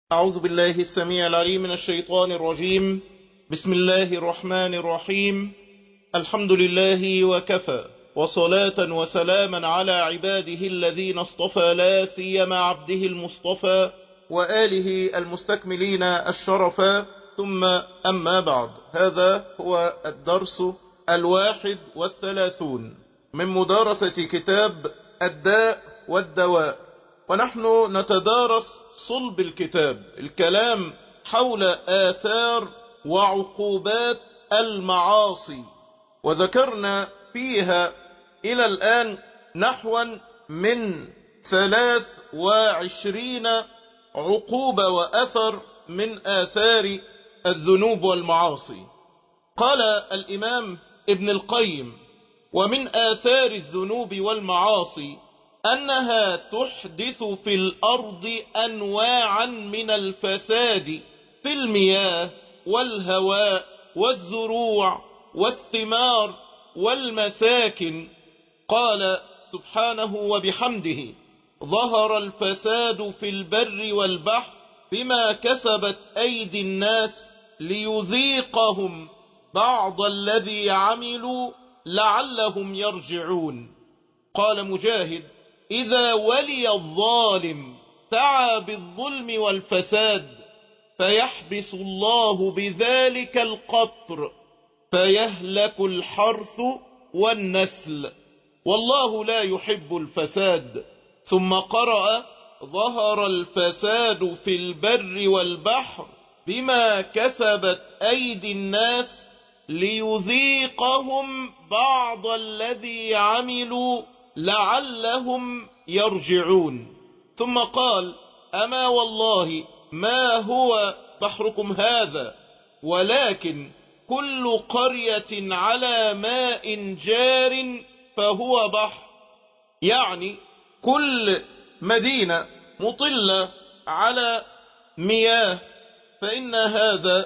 أعوذ بالله السميع العليم من الشيطان الرجيم بسم الله الرحمن الرحيم الحمد لله وكفى وصلاة وسلاما على عباده الذين اصطفى لا سيما عبده المصطفى وآله المستكملين الشرفا ثم أما بعد هذا هو الدرس الواحد والثلاثون من مدارسة كتاب الداء والدواء ونحن نتدارس صلب الكتاب الكلام حول آثار وعقوبات المعاصي وذكرنا فيها إلى الآن نحوا من ثلاث وعشرين عقوبة وأثر من آثار الذنوب والمعاصي قال الإمام ابن القيم ومن آثار الذنوب والمعاصي أنها تحدث في الأرض أنواعا من الفساد في المياه والهواء والزروع والثمار والمساكن قال سبحانه وبحمده ظهر الفساد في البر والبحر بما كسبت أيدي الناس ليذيقهم بعض الذي عملوا لعلهم يرجعون قال مجاهد إذا ولي الظالم سعى بالظلم والفساد فيحبس الله بذلك القطر فيهلك الحرث والنسل والله لا يحب الفساد ثم قرأ ظهر الفساد في البر والبحر بما كسبت أيدي الناس ليذيقهم بعض الذي عملوا لعلهم يرجعون ثم قال أما والله ما هو بحركم هذا ولكن كل قرية على ماء جار فهو بحر يعني كل مدينة مطلة على مياه فإن هذا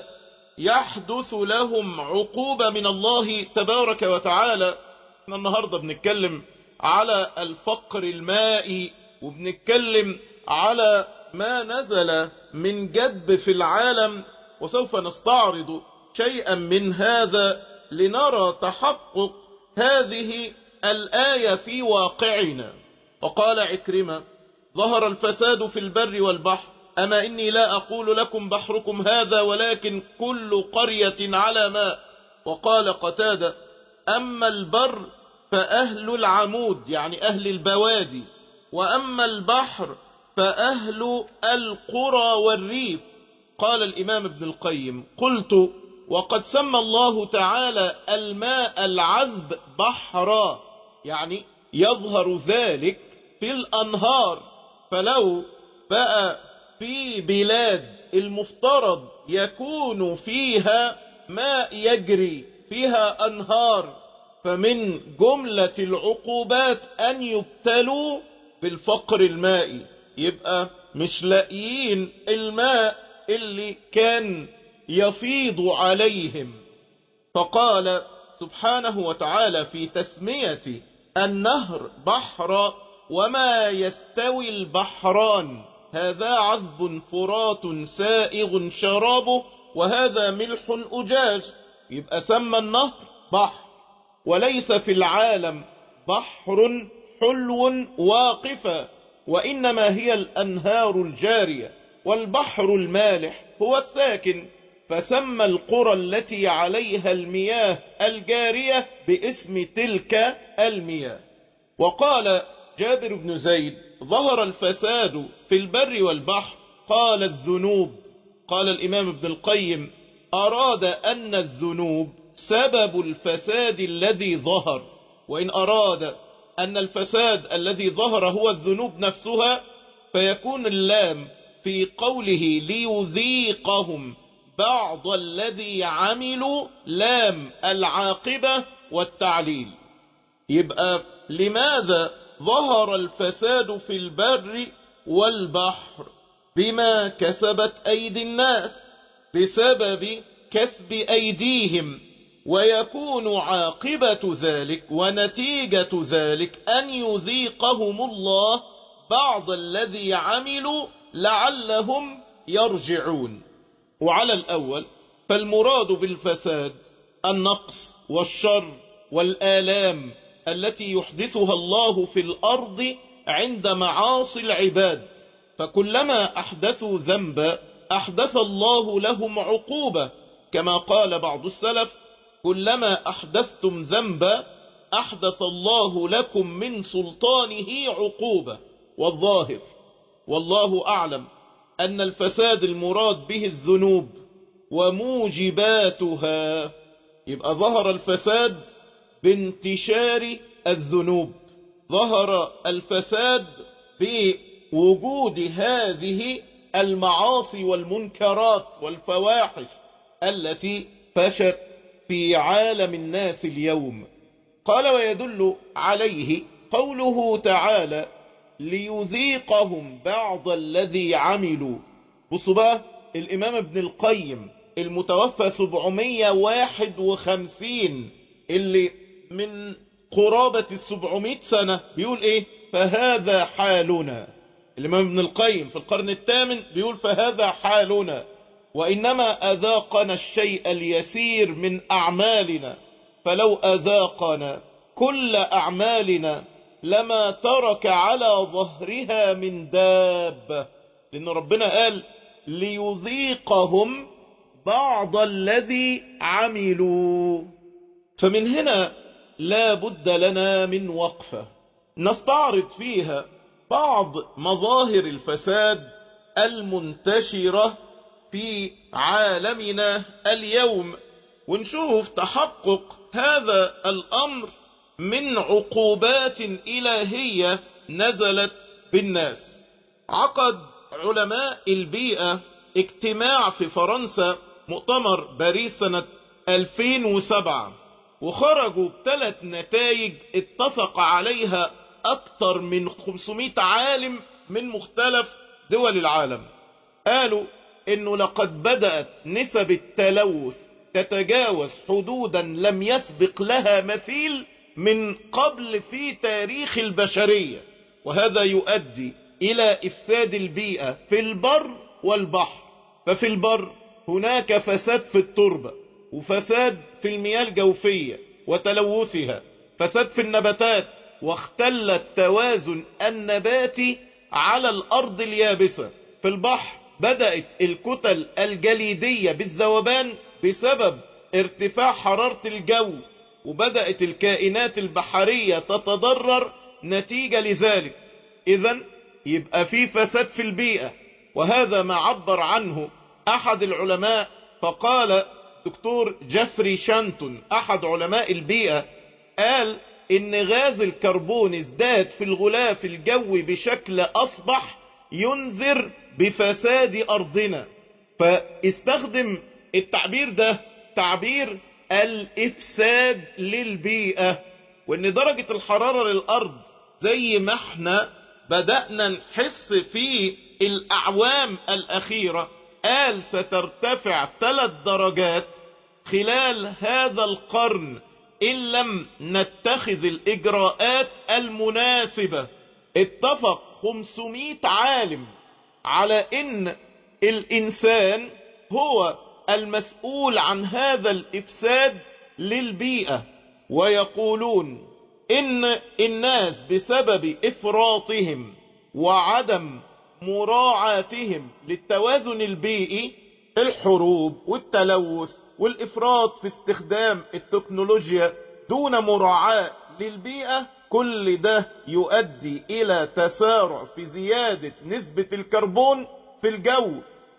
يحدث لهم عقوبة من الله تبارك وتعالى احنا النهاردة بنتكلم على الفقر المائي وبنتكلم على ما نزل من جدب في العالم وسوف نستعرض شيئا من هذا لنرى تحقق هذه الآية في واقعنا وقال عكرمة ظهر الفساد في البر والبحر أما إني لا أقول لكم بحركم هذا ولكن كل قرية على ماء وقال قتادة أما البر فأهل العمود يعني أهل البوادي وأما البحر فأهل القرى والريف قال الإمام ابن القيم قلت وقد سمى الله تعالى الماء العذب بحرا يعني يظهر ذلك في الأنهار فلو بقى في بلاد المفترض يكون فيها ماء يجري فيها أنهار فمن جملة العقوبات أن يبتلوا بالفقر المائي يبقى مش لاقيين الماء اللي كان يفيض عليهم فقال سبحانه وتعالى في تسمية النهر بحر وما يستوي البحران هذا عذب فرات سائغ شرابه وهذا ملح أجاج يبقى سمى النهر بحر وليس في العالم بحر حلو واقفا وإنما هي الأنهار الجارية والبحر المالح هو الساكن فسمى القرى التي عليها المياه الجارية باسم تلك المياه وقال جابر بن زيد ظهر الفساد في البر والبحر قال الذنوب قال الإمام ابن القيم أراد أن الذنوب سبب الفساد الذي ظهر وإن أراد أن الفساد الذي ظهر هو الذنوب نفسها فيكون اللام في قوله ليذيقهم بعض الذي عملوا لام العاقبة والتعليل يبقى لماذا ظهر الفساد في البر والبحر بما كسبت أيدي الناس بسبب كسب أيديهم ويكون عاقبة ذلك ونتيجة ذلك أن يذيقهم الله بعض الذي عملوا لعلهم يرجعون وعلى الأول فالمراد بالفساد النقص والشر والآلام التي يحدثها الله في الأرض عند معاصي العباد فكلما أحدثوا ذنبا أحدث الله لهم عقوبة كما قال بعض السلف كلما أحدثتم ذنبا أحدث الله لكم من سلطانه عقوبة والظاهر والله أعلم أن الفساد المراد به الذنوب وموجباتها يبقى ظهر الفساد بانتشار الذنوب ظهر الفساد بوجود هذه المعاصي والمنكرات والفواحش التي فشت في عالم الناس اليوم قال ويدل عليه قوله تعالى ليذيقهم بعض الذي عملوا بصوا بقى الإمام ابن القيم المتوفى 751 اللي من قرابة السبعمائة سنة بيقول ايه فهذا حالنا الإمام ابن القيم في القرن الثامن بيقول فهذا حالنا وإنما أذاقنا الشيء اليسير من أعمالنا فلو أذاقنا كل أعمالنا لما ترك على ظهرها من دابة لأن ربنا قال ليذيقهم بعض الذي عملوا فمن هنا لا بد لنا من وقفة نستعرض فيها بعض مظاهر الفساد المنتشرة في عالمنا اليوم ونشوف تحقق هذا الأمر من عقوبات إلهية نزلت بالناس عقد علماء البيئة اجتماع في فرنسا مؤتمر باريس سنة 2007 وخرجوا بثلاث نتائج اتفق عليها أكثر من 500 عالم من مختلف دول العالم قالوا انه لقد بدأت نسب التلوث تتجاوز حدودا لم يسبق لها مثيل من قبل في تاريخ البشرية وهذا يؤدي إلى إفساد البيئة في البر والبحر ففي البر هناك فساد في التربة وفساد في المياه الجوفية وتلوثها فساد في النباتات واختل التوازن النباتي على الأرض اليابسة في البحر بدأت الكتل الجليدية بالذوبان بسبب ارتفاع حرارة الجو وبدأت الكائنات البحرية تتضرر نتيجة لذلك إذا يبقى في فساد في البيئة وهذا ما عبر عنه أحد العلماء فقال دكتور جيفري شانتون أحد علماء البيئة قال إن غاز الكربون ازداد في الغلاف الجوي بشكل أصبح ينذر بفساد أرضنا فاستخدم التعبير ده تعبير الإفساد للبيئة وإن درجة الحرارة للأرض زي ما احنا بدأنا نحس في الأعوام الأخيرة قال سترتفع ثلاث درجات خلال هذا القرن إن لم نتخذ الإجراءات المناسبة اتفق 500 عالم على إن الإنسان هو المسؤول عن هذا الإفساد للبيئة ويقولون إن الناس بسبب إفراطهم وعدم مراعاتهم للتوازن البيئي الحروب والتلوث والإفراط في استخدام التكنولوجيا دون مراعاة للبيئة كل ده يؤدي إلى تسارع في زيادة نسبة الكربون في الجو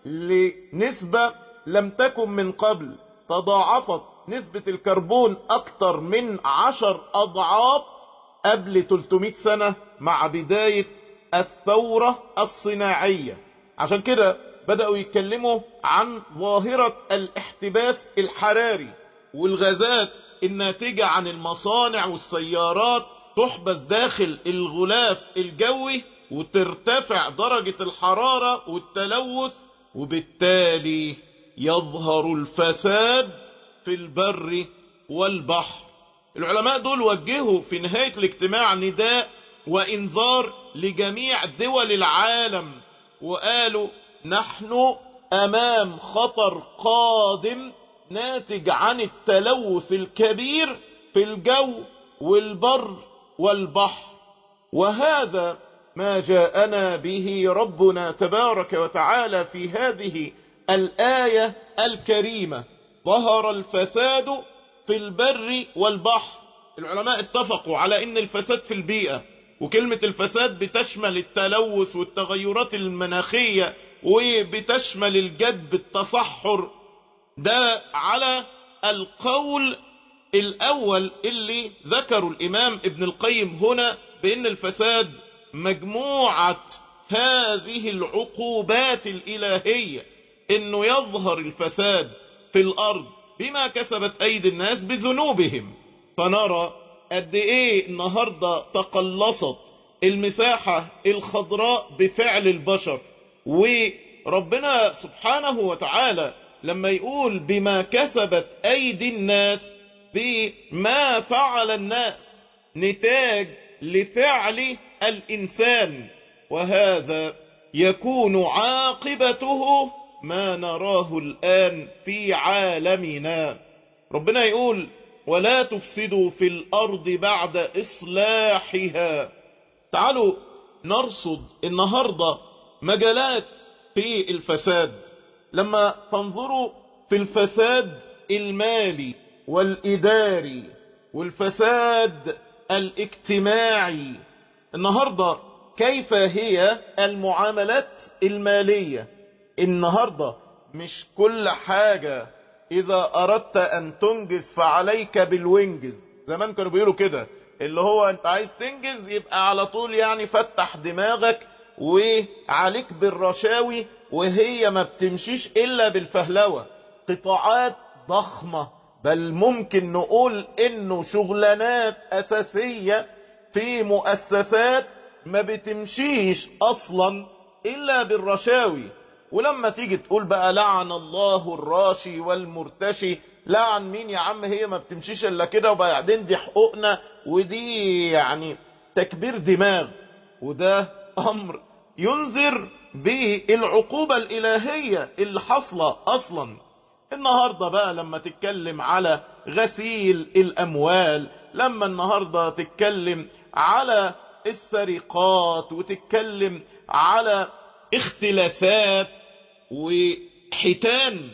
لنسبة لم تكن من قبل تضاعفت نسبة الكربون أكثر من عشر أضعاف قبل 300 سنة مع بداية الثورة الصناعية عشان كده بدأوا يتكلموا عن ظاهرة الاحتباس الحراري والغازات الناتجة عن المصانع والسيارات تحبس داخل الغلاف الجوي وترتفع درجة الحرارة والتلوث وبالتالي يظهر الفساد في البر والبحر العلماء دول وجهوا في نهاية الاجتماع نداء وانذار لجميع دول العالم وقالوا نحن أمام خطر قادم ناتج عن التلوث الكبير في الجو والبر والبحر وهذا ما جاءنا به ربنا تبارك وتعالى في هذه الآية الكريمة ظهر الفساد في البر والبحر العلماء اتفقوا على ان الفساد في البيئة وكلمة الفساد بتشمل التلوث والتغيرات المناخية وبتشمل الجد التصحر ده على القول الأول اللي ذكروا الإمام ابن القيم هنا بأن الفساد مجموعة هذه العقوبات الإلهية أنه يظهر الفساد في الأرض بما كسبت أيدي الناس بذنوبهم فنرى قد إيه النهاردة تقلصت المساحة الخضراء بفعل البشر وربنا سبحانه وتعالى لما يقول بما كسبت أيدي الناس بما فعل الناس نتاج لفعل الإنسان وهذا يكون عاقبته ما نراه الآن في عالمنا ربنا يقول ولا تفسدوا في الأرض بعد إصلاحها تعالوا نرصد النهاردة مجالات في الفساد لما تنظروا في الفساد المالي والإداري والفساد الاجتماعي النهاردة كيف هي المعاملات المالية النهاردة مش كل حاجة إذا أردت أن تنجز فعليك بالوينجز زمان كانوا بيقولوا كده اللي هو أنت عايز تنجز يبقى على طول يعني فتح دماغك وعليك بالرشاوي وهي ما بتمشيش إلا بالفهلوة قطاعات ضخمة بل ممكن نقول إنه شغلانات أساسية في مؤسسات ما بتمشيش أصلا إلا بالرشاوي ولما تيجي تقول بقى لعن الله الراشي والمرتشي لعن مين يا عم هي ما بتمشيش الا كده وبعدين دي حقوقنا ودي يعني تكبير دماغ وده امر ينذر بالعقوبة الالهية اللي حصلة اصلا النهاردة بقى لما تتكلم على غسيل الاموال لما النهاردة تتكلم على السرقات وتتكلم على اختلافات وحيتان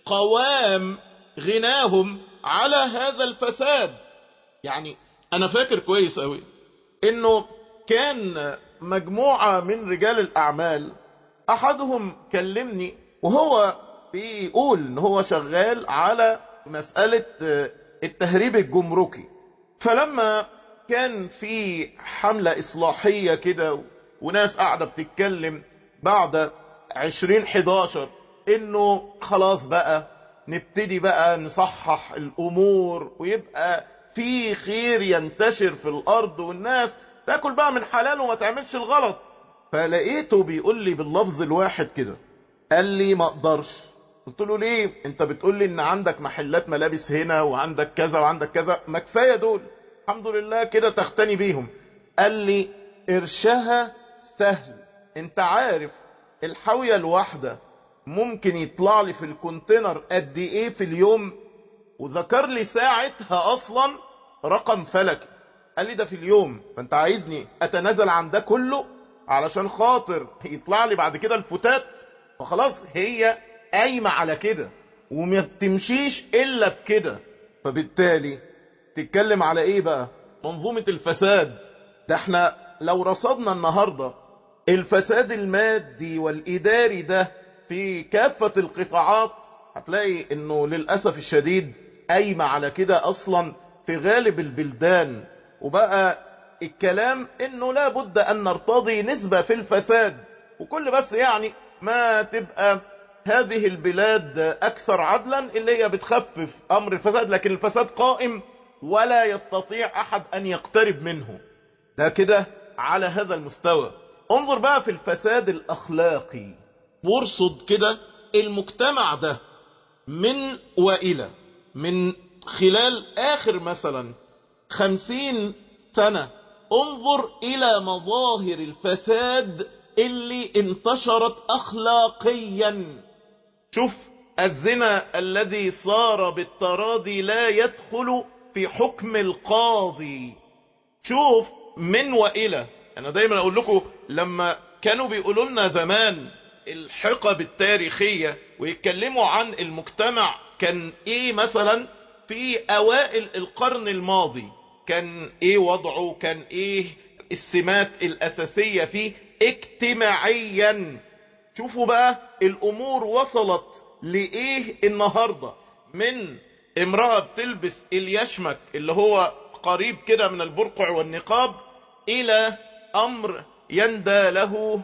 قوام غناهم على هذا الفساد يعني انا فاكر كويس قوي انه كان مجموعة من رجال الاعمال احدهم كلمني وهو بيقول ان هو شغال على مسألة التهريب الجمركي فلما كان في حملة اصلاحية كده وناس قاعدة بتتكلم بعد عشرين حداشر انه خلاص بقى نبتدي بقى نصحح الامور ويبقى في خير ينتشر في الارض والناس تاكل بقى من حلال وما تعملش الغلط فلقيته بيقول لي باللفظ الواحد كده قال لي ما اقدرش قلت له ليه انت بتقول لي ان عندك محلات ملابس هنا وعندك كذا وعندك كذا ما كفايه دول الحمد لله كده تختني بيهم قال لي قرشها سهل انت عارف الحاوية الواحدة ممكن يطلع لي في الكونتينر قد ايه في اليوم وذكر لي ساعتها اصلا رقم فلكي قال لي ده في اليوم فانت عايزني اتنازل عن ده كله علشان خاطر يطلع لي بعد كده الفتات فخلاص هي قايمة على كده وما بتمشيش الا بكده فبالتالي تتكلم على ايه بقى منظومة الفساد ده احنا لو رصدنا النهاردة الفساد المادي والإداري ده في كافة القطاعات هتلاقي انه للأسف الشديد قايمة على كده اصلا في غالب البلدان وبقى الكلام انه لابد ان نرتضي نسبة في الفساد وكل بس يعني ما تبقى هذه البلاد اكثر عدلا اللي هي بتخفف امر الفساد لكن الفساد قائم ولا يستطيع احد ان يقترب منه ده كده على هذا المستوى انظر بقى في الفساد الاخلاقي وارصد كده المجتمع ده من والى من خلال اخر مثلا خمسين سنة انظر الى مظاهر الفساد اللي انتشرت اخلاقيا شوف الزنا الذي صار بالتراضي لا يدخل في حكم القاضي شوف من وإلى أنا دايما أقول لكم لما كانوا بيقولوا لنا زمان الحقب التاريخية ويتكلموا عن المجتمع كان ايه مثلا في اوائل القرن الماضي كان ايه وضعه كان ايه السمات الاساسية فيه اجتماعيا شوفوا بقى الامور وصلت لايه النهاردة من امرأة بتلبس اليشمك اللي هو قريب كده من البرقع والنقاب الى امر يندى له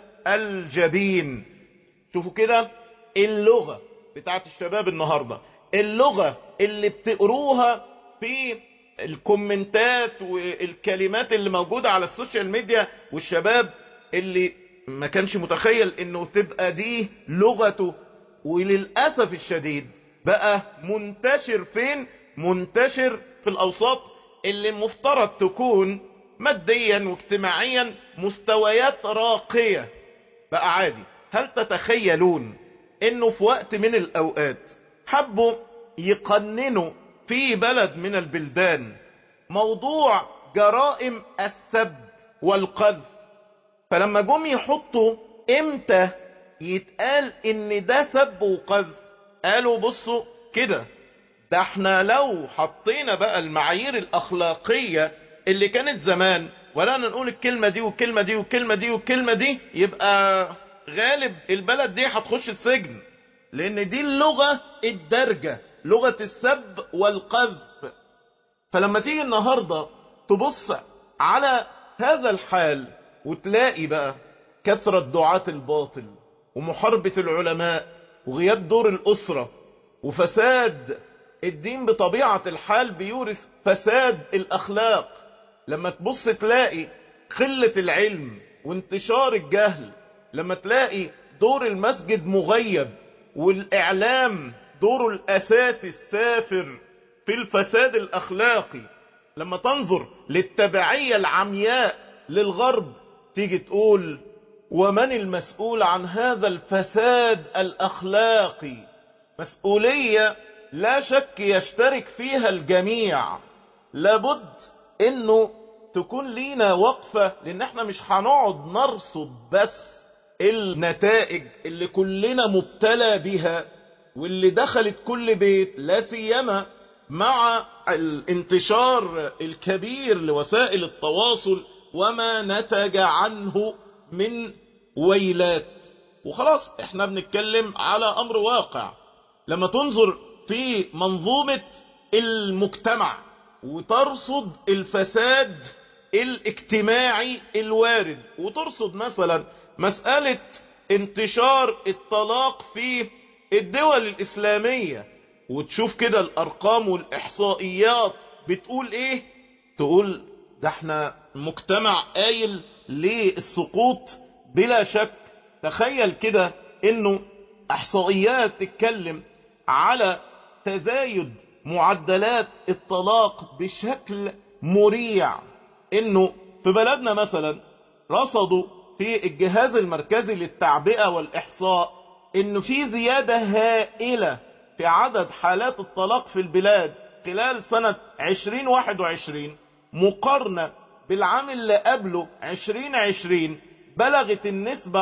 الجبين شوفوا كده اللغة بتاعت الشباب النهاردة اللغة اللي بتقروها في الكومنتات والكلمات اللي موجودة على السوشيال ميديا والشباب اللي ما كانش متخيل انه تبقى دي لغته وللأسف الشديد بقى منتشر فين منتشر في الاوساط اللي المفترض تكون ماديا واجتماعيا مستويات راقية بقى عادي هل تتخيلون انه في وقت من الاوقات حبوا يقننوا في بلد من البلدان موضوع جرائم السب والقذف فلما جم يحطوا امتى يتقال ان ده سب وقذف قالوا بصوا كده ده احنا لو حطينا بقى المعايير الاخلاقية اللي كانت زمان ولا نقول الكلمة دي والكلمة دي والكلمة دي والكلمة دي يبقى غالب البلد دي هتخش السجن لان دي اللغة الدرجة لغة السب والقذف فلما تيجي النهاردة تبص على هذا الحال وتلاقي بقى كثرة دعاة الباطل ومحاربة العلماء وغياب دور الأسرة وفساد الدين بطبيعة الحال بيورث فساد الأخلاق لما تبص تلاقي قلة العلم وانتشار الجهل لما تلاقي دور المسجد مغيب والإعلام دوره الأساسي السافر في الفساد الأخلاقي لما تنظر للتبعية العمياء للغرب تيجي تقول ومن المسؤول عن هذا الفساد الأخلاقي مسؤولية لا شك يشترك فيها الجميع لابد انه تكون لينا وقفة لان احنا مش هنقعد نرصد بس النتائج اللي كلنا مبتلى بها واللي دخلت كل بيت لا سيما مع الانتشار الكبير لوسائل التواصل وما نتج عنه من ويلات وخلاص احنا بنتكلم على امر واقع لما تنظر في منظومة المجتمع وترصد الفساد الاجتماعي الوارد وترصد مثلا مسألة انتشار الطلاق في الدول الإسلامية وتشوف كده الأرقام والإحصائيات بتقول إيه تقول ده احنا مجتمع قايل للسقوط بلا شك تخيل كده انه احصائيات تتكلم على تزايد معدلات الطلاق بشكل مريع انه في بلدنا مثلا رصدوا في الجهاز المركزي للتعبئة والإحصاء إنه في زيادة هائلة في عدد حالات الطلاق في البلاد خلال سنة 2021 مقارنة بالعام اللي قبله 2020 بلغت النسبة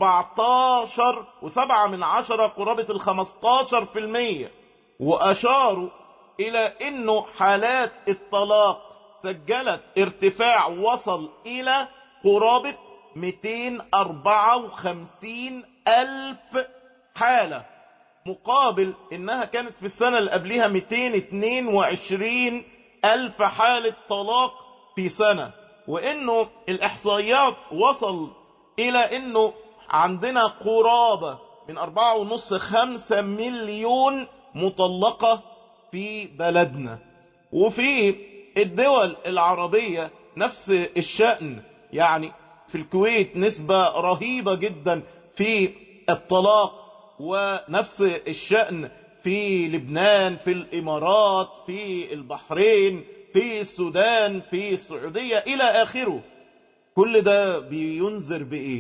14 وسبعة من عشرة قرابة ال 15 في المية وأشاروا إلى إنه حالات الطلاق سجلت ارتفاع وصل إلى قرابة 254 ألف حالة مقابل إنها كانت في السنة اللي قبلها 222 ألف حالة طلاق في سنة وإنه الإحصائيات وصل إلى إنه عندنا قرابة من أربعة ونص خمسة مليون مطلقة في بلدنا وفي الدول العربية نفس الشأن يعني في الكويت نسبة رهيبة جدا في الطلاق ونفس الشأن في لبنان في الإمارات في البحرين في السودان في السعودية إلى آخره كل ده بينذر بإيه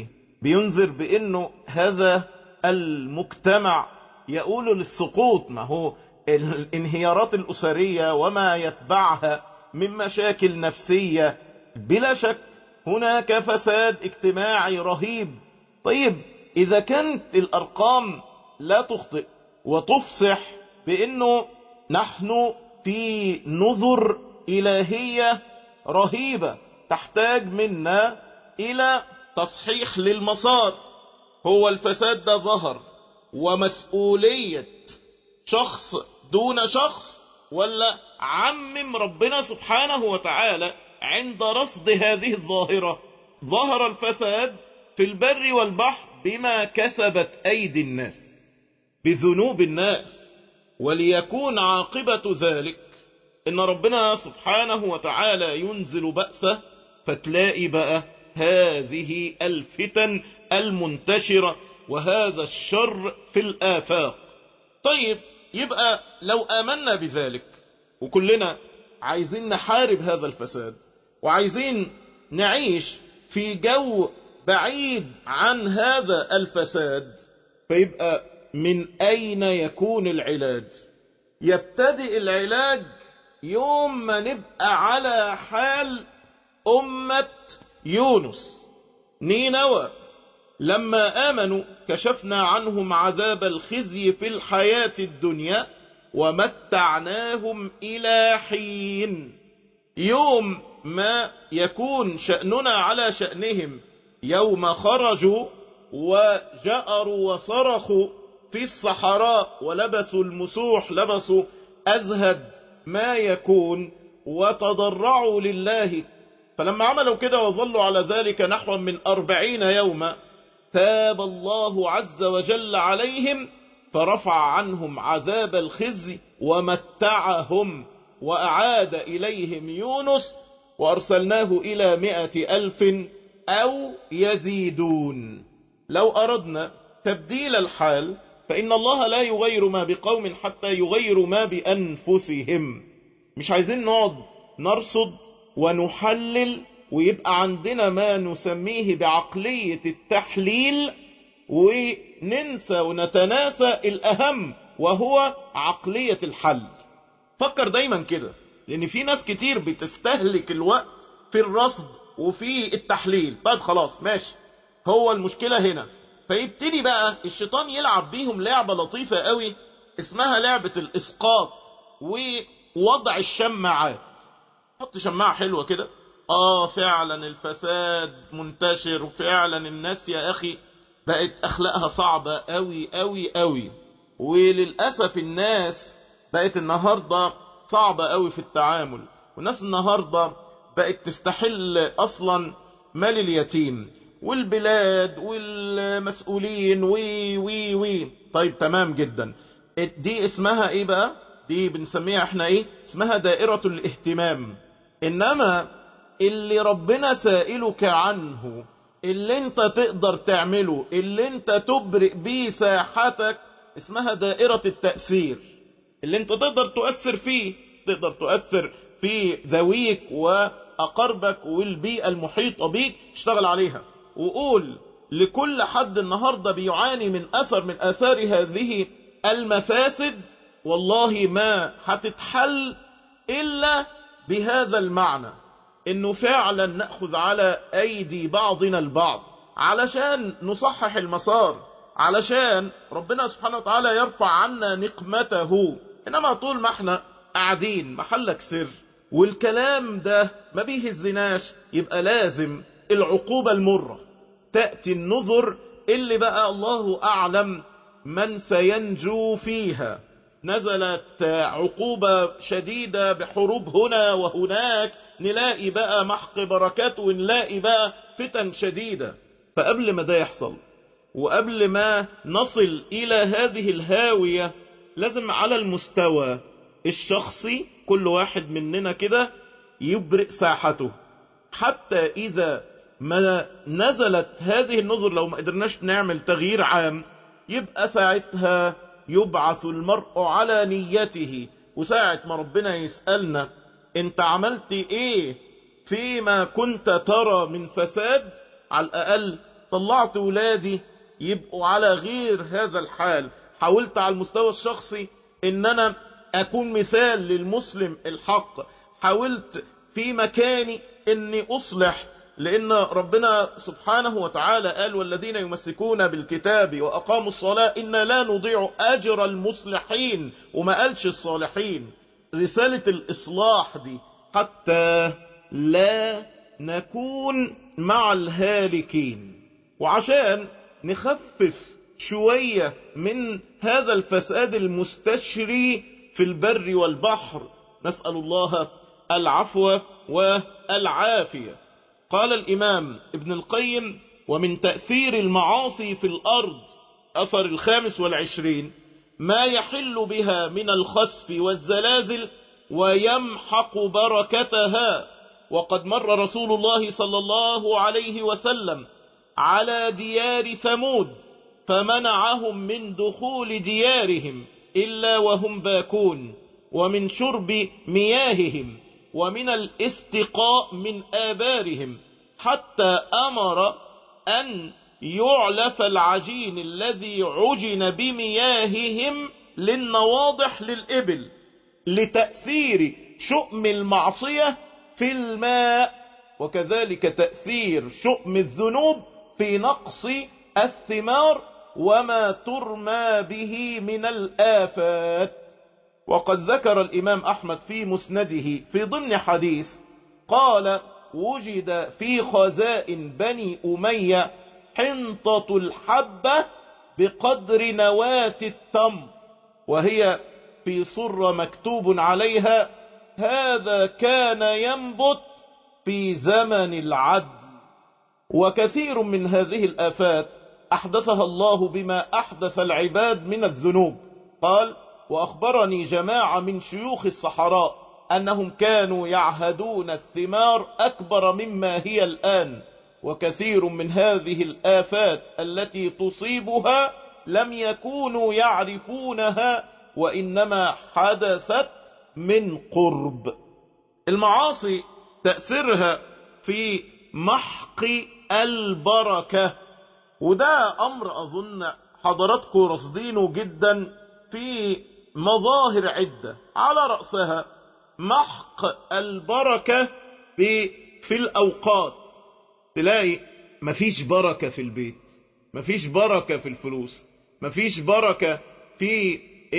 بينذر بانه هذا المجتمع يقول للسقوط ما هو الانهيارات الاسرية وما يتبعها من مشاكل نفسية بلا شك هناك فساد اجتماعي رهيب طيب اذا كانت الارقام لا تخطئ وتفصح بانه نحن في نذر الهية رهيبة تحتاج منا الى تصحيح للمسار هو الفساد ده ظهر ومسؤولية شخص دون شخص ولا عمم ربنا سبحانه وتعالى عند رصد هذه الظاهرة ظهر الفساد في البر والبحر بما كسبت أيدي الناس بذنوب الناس وليكون عاقبة ذلك إن ربنا سبحانه وتعالى ينزل بأسه فتلاقي بقى هذه الفتن المنتشرة وهذا الشر في الآفاق طيب يبقى لو آمنا بذلك وكلنا عايزين نحارب هذا الفساد وعايزين نعيش في جو بعيد عن هذا الفساد فيبقى من أين يكون العلاج يبتدئ العلاج يوم ما نبقى على حال أمة يونس نينوى لما آمنوا كشفنا عنهم عذاب الخزي في الحياة الدنيا ومتعناهم إلى حين يوم ما يكون شأننا على شأنهم يوم خرجوا وجأروا وصرخوا في الصحراء ولبسوا المسوح لبسوا أزهد ما يكون وتضرعوا لله فلما عملوا كده وظلوا على ذلك نحو من أربعين يوما تاب الله عز وجل عليهم فرفع عنهم عذاب الخزي ومتعهم وأعاد إليهم يونس وأرسلناه إلى مئة ألف أو يزيدون لو أردنا تبديل الحال فإن الله لا يغير ما بقوم حتى يغيروا ما بأنفسهم مش عايزين نقعد نرصد ونحلل ويبقى عندنا ما نسميه بعقلية التحليل وننسى ونتناسى الأهم وهو عقلية الحل فكر دايما كده لأن في ناس كتير بتستهلك الوقت في الرصد وفي التحليل طيب خلاص ماشي هو المشكلة هنا فيبتدي بقى الشيطان يلعب بيهم لعبة لطيفة قوي اسمها لعبة الإسقاط ووضع الشماعات حط شماعة حلوة كده اه فعلا الفساد منتشر وفعلا الناس يا اخي بقت اخلاقها صعبة قوي قوي قوي وللأسف الناس بقت النهاردة صعبة قوي في التعامل والناس النهاردة بقت تستحل اصلا مال اليتيم والبلاد والمسؤولين وي وي وي طيب تمام جدا دي اسمها ايه بقى دي بنسميها احنا ايه اسمها دائرة الاهتمام انما اللي ربنا سائلك عنه اللي انت تقدر تعمله اللي انت تبرئ بيه ساحتك اسمها دائرة التأثير اللي انت تقدر تؤثر فيه تقدر تؤثر في ذويك وأقربك والبيئة المحيطة بيك اشتغل عليها وقول لكل حد النهاردة بيعاني من أثر من آثار هذه المفاسد والله ما هتتحل إلا بهذا المعنى انه فعلا نأخذ على ايدي بعضنا البعض علشان نصحح المسار علشان ربنا سبحانه وتعالى يرفع عنا نقمته انما طول ما احنا قاعدين محلك سر والكلام ده ما بيهزناش يبقى لازم العقوبة المرة تأتي النذر اللي بقى الله اعلم من سينجو فيها نزلت عقوبة شديدة بحروب هنا وهناك نلاقي بقى محق بركات ونلاقي بقى فتن شديدة فقبل ما ده يحصل وقبل ما نصل إلى هذه الهاوية لازم على المستوى الشخصي كل واحد مننا كده يبرئ ساحته حتى إذا ما نزلت هذه النظر لو ما قدرناش نعمل تغيير عام يبقى ساعتها يبعث المرء على نيته وساعة ما ربنا يسألنا انت عملت ايه فيما كنت ترى من فساد على الاقل طلعت ولادي يبقوا على غير هذا الحال حاولت على المستوى الشخصي ان انا اكون مثال للمسلم الحق حاولت في مكاني اني اصلح لان ربنا سبحانه وتعالى قال والذين يمسكون بالكتاب واقاموا الصلاة انا لا نضيع اجر المصلحين وما قالش الصالحين رسالة الاصلاح دي حتى لا نكون مع الهالكين وعشان نخفف شوية من هذا الفساد المستشري في البر والبحر نسأل الله العفو والعافية قال الإمام ابن القيم ومن تأثير المعاصي في الأرض أثر الخامس والعشرين ما يحل بها من الخسف والزلازل ويمحق بركتها وقد مر رسول الله صلى الله عليه وسلم على ديار ثمود فمنعهم من دخول ديارهم إلا وهم باكون ومن شرب مياههم ومن الاستقاء من آبارهم حتى أمر أن يعلف العجين الذي عجن بمياههم للنواضح للإبل لتأثير شؤم المعصية في الماء وكذلك تأثير شؤم الذنوب في نقص الثمار وما ترمى به من الآفات وقد ذكر الإمام أحمد في مسنده في ضمن حديث قال وجد في خزائن بني أمية حنطة الحبة بقدر نواة التمر وهي في صر مكتوب عليها هذا كان ينبت في زمن العدل وكثير من هذه الآفات أحدثها الله بما أحدث العباد من الذنوب قال وأخبرني جماعة من شيوخ الصحراء أنهم كانوا يعهدون الثمار أكبر مما هي الآن وكثير من هذه الآفات التي تصيبها لم يكونوا يعرفونها وإنما حدثت من قرب المعاصي تأثيرها في محق البركة وده أمر أظن حضراتكم رصدينه جدا في مظاهر عدة على رأسها محق البركة في, في الأوقات تلاقي مفيش بركة في البيت مفيش بركة في الفلوس مفيش بركة في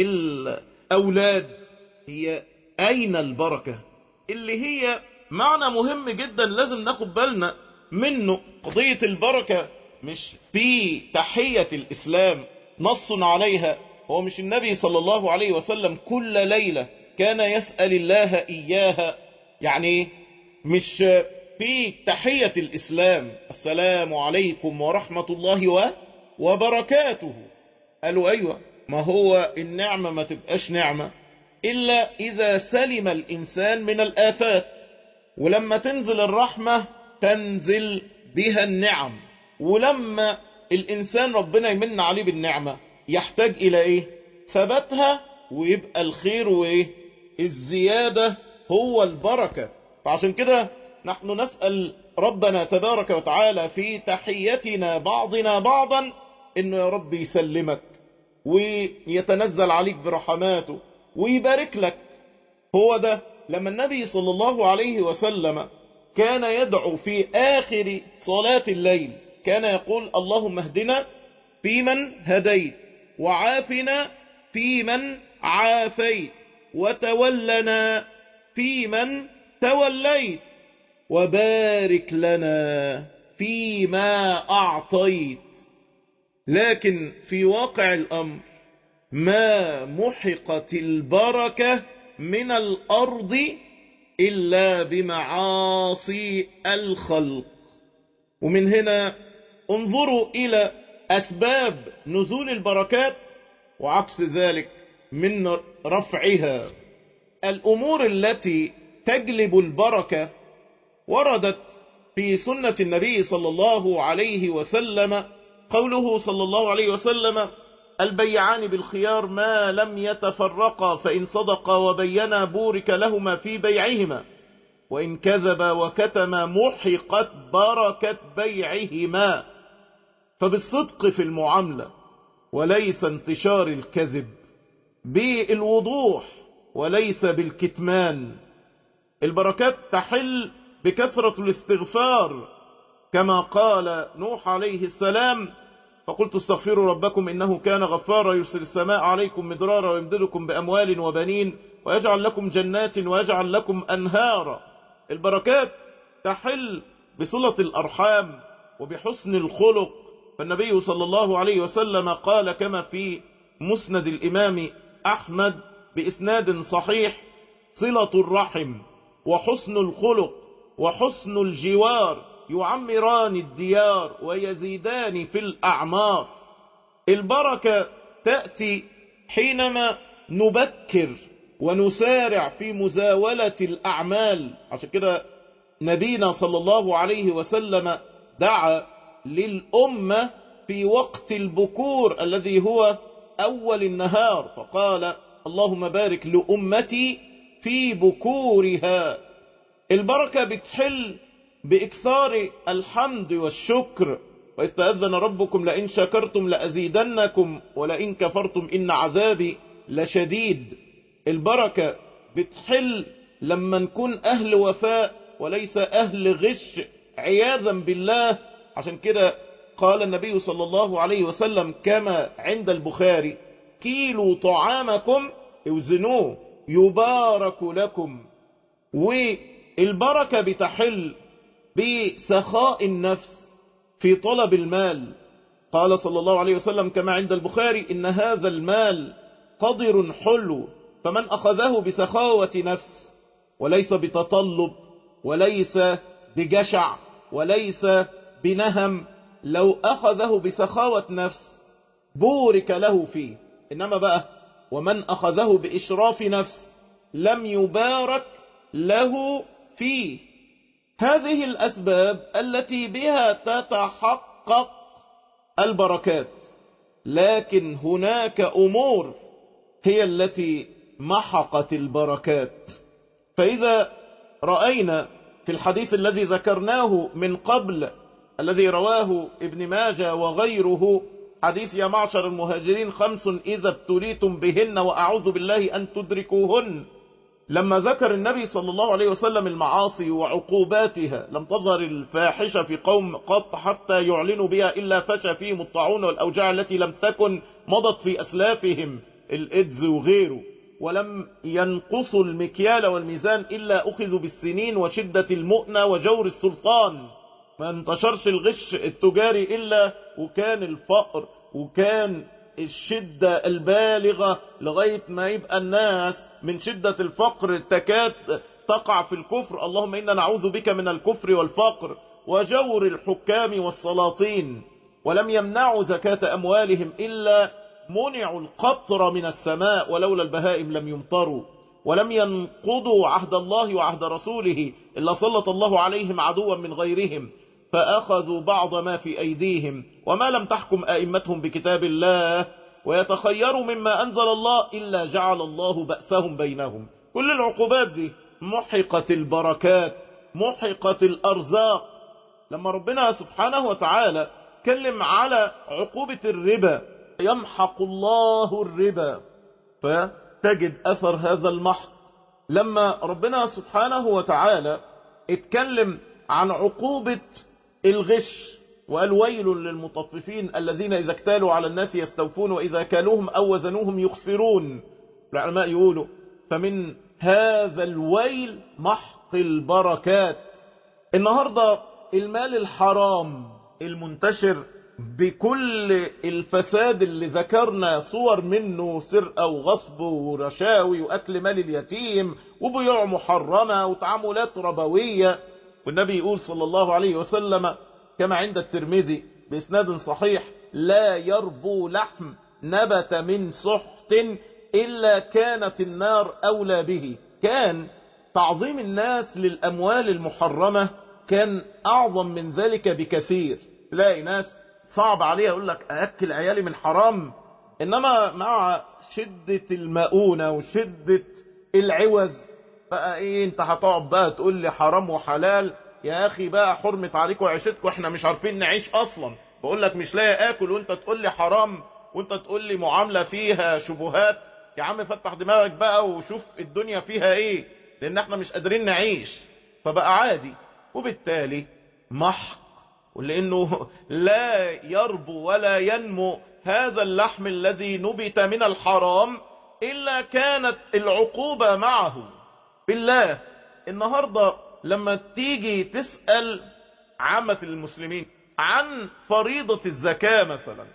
الأولاد هي أين البركة اللي هي معنى مهم جدا لازم ناخد بالنا منه قضية البركة مش في تحية الإسلام نص عليها هو مش النبي صلى الله عليه وسلم كل ليلة كان يسأل الله إياها يعني مش في تحية الإسلام السلام عليكم ورحمة الله و وبركاته قالوا أيوة ما هو النعمة ما تبقاش نعمة إلا إذا سلم الإنسان من الآفات ولما تنزل الرحمة تنزل بها النعم ولما الإنسان ربنا يمن عليه بالنعمة يحتاج إلى إيه ثبتها ويبقى الخير وإيه الزيادة هو البركة فعشان كده نحن نسأل ربنا تبارك وتعالى في تحيتنا بعضنا بعضا انه يا رب يسلمك ويتنزل عليك برحماته ويبارك لك هو ده لما النبي صلى الله عليه وسلم كان يدعو في آخر صلاة الليل كان يقول اللهم اهدنا فيمن هديت وعافنا فيمن عافيت وتولنا فيمن توليت وبارك لنا فيما أعطيت لكن في واقع الأمر ما محقت البركة من الأرض إلا بمعاصي الخلق ومن هنا انظروا إلى أسباب نزول البركات وعكس ذلك من رفعها الأمور التي تجلب البركة وردت في سنة النبي صلى الله عليه وسلم قوله صلى الله عليه وسلم البيعان بالخيار ما لم يتفرقا فإن صدقا وبينا بورك لهما في بيعهما وإن كذبا وكتما محقت بركة بيعهما فبالصدق في المعاملة وليس انتشار الكذب بالوضوح وليس بالكتمان البركات تحل بكثرة الاستغفار كما قال نوح عليه السلام فقلت استغفروا ربكم إنه كان غفارا يرسل السماء عليكم مدرارا ويمددكم بأموال وبنين ويجعل لكم جنات ويجعل لكم أنهارا البركات تحل بصلة الأرحام وبحسن الخلق فالنبي صلى الله عليه وسلم قال كما في مسند الإمام أحمد بإسناد صحيح صلة الرحم وحسن الخلق وحسن الجوار يعمران الديار ويزيدان في الأعمار البركة تأتي حينما نبكر ونسارع في مزاولة الأعمال عشان كده نبينا صلى الله عليه وسلم دعا للأمة في وقت البكور الذي هو أول النهار فقال اللهم بارك لأمتي في بكورها البركة بتحل بإكثار الحمد والشكر وإذ تأذن ربكم لئن شكرتم لأزيدنكم ولئن كفرتم إن عذابي لشديد البركة بتحل لما نكون أهل وفاء وليس أهل غش عياذا بالله عشان كده قال النبي صلى الله عليه وسلم كما عند البخاري كيلوا طعامكم اوزنوه يبارك لكم والبركة بتحل بسخاء النفس في طلب المال قال صلى الله عليه وسلم كما عند البخاري إن هذا المال قدر حلو فمن أخذه بسخاوة نفس وليس بتطلب وليس بجشع وليس بنهم لو أخذه بسخاوة نفس بورك له فيه إنما بقى ومن أخذه بإشراف نفس لم يبارك له فيه هذه الأسباب التي بها تتحقق البركات لكن هناك أمور هي التي محقت البركات فإذا رأينا في الحديث الذي ذكرناه من قبل الذي رواه ابن ماجه وغيره حديث يا معشر المهاجرين خمس إذا ابتليتم بهن وأعوذ بالله أن تدركوهن لما ذكر النبي صلى الله عليه وسلم المعاصي وعقوباتها لم تظهر الفاحشة في قوم قط حتى يعلنوا بها إلا فشى فيهم الطاعون والأوجاع التي لم تكن مضت في أسلافهم الإدز وغيره ولم ينقصوا المكيال والميزان إلا أخذوا بالسنين وشدة المؤنة وجور السلطان ما انتشرش الغش التجاري إلا وكان الفقر وكان الشدة البالغة لغاية ما يبقى الناس من شدة الفقر تكاد تقع في الكفر اللهم إنا نعوذ بك من الكفر والفقر وجور الحكام والسلاطين ولم يمنعوا زكاة أموالهم إلا منعوا القطر من السماء ولولا البهائم لم يمطروا ولم ينقضوا عهد الله وعهد رسوله إلا سلط الله عليهم عدوا من غيرهم فأخذوا بعض ما في أيديهم وما لم تحكم أئمتهم بكتاب الله ويتخيروا مما أنزل الله إلا جعل الله بأسهم بينهم كل العقوبات دي محقت البركات محقت الأرزاق لما ربنا سبحانه وتعالى كلم على عقوبة الربا يمحق الله الربا فتجد أثر هذا المحق لما ربنا سبحانه وتعالى اتكلم عن عقوبة الغش وقال ويل للمطففين الذين إذا اكتالوا على الناس يستوفون وإذا كالوهم أو وزنوهم يخسرون العلماء يقولوا فمن هذا الويل محق البركات النهاردة المال الحرام المنتشر بكل الفساد اللي ذكرنا صور منه سرقة وغصب ورشاوي وأكل مال اليتيم وبيوع محرمة وتعاملات ربوية والنبي يقول صلى الله عليه وسلم كما عند الترمذي بإسناد صحيح لا يربو لحم نبت من سحت إلا كانت النار أولى به كان تعظيم الناس للأموال المحرمة كان أعظم من ذلك بكثير تلاقي ناس صعب عليها يقول لك أأكل عيالي من حرام إنما مع شدة المؤونة وشدة العوز بقى إيه أنت هتقعد بقى تقول لي حرام وحلال يا أخي بقى حرمت عليكم وعيشتكم إحنا مش عارفين نعيش أصلا بقول لك مش لاقي اكل وانت تقول لي حرام وانت تقول لي معاملة فيها شبهات يا عم فتح دماغك بقى وشوف الدنيا فيها ايه لان احنا مش قادرين نعيش فبقى عادي وبالتالي محق ولانه لا يربو ولا ينمو هذا اللحم الذي نبت من الحرام الا كانت العقوبة معه بالله النهاردة لما تيجي تسأل عامة المسلمين عن فريضة الزكاة مثلا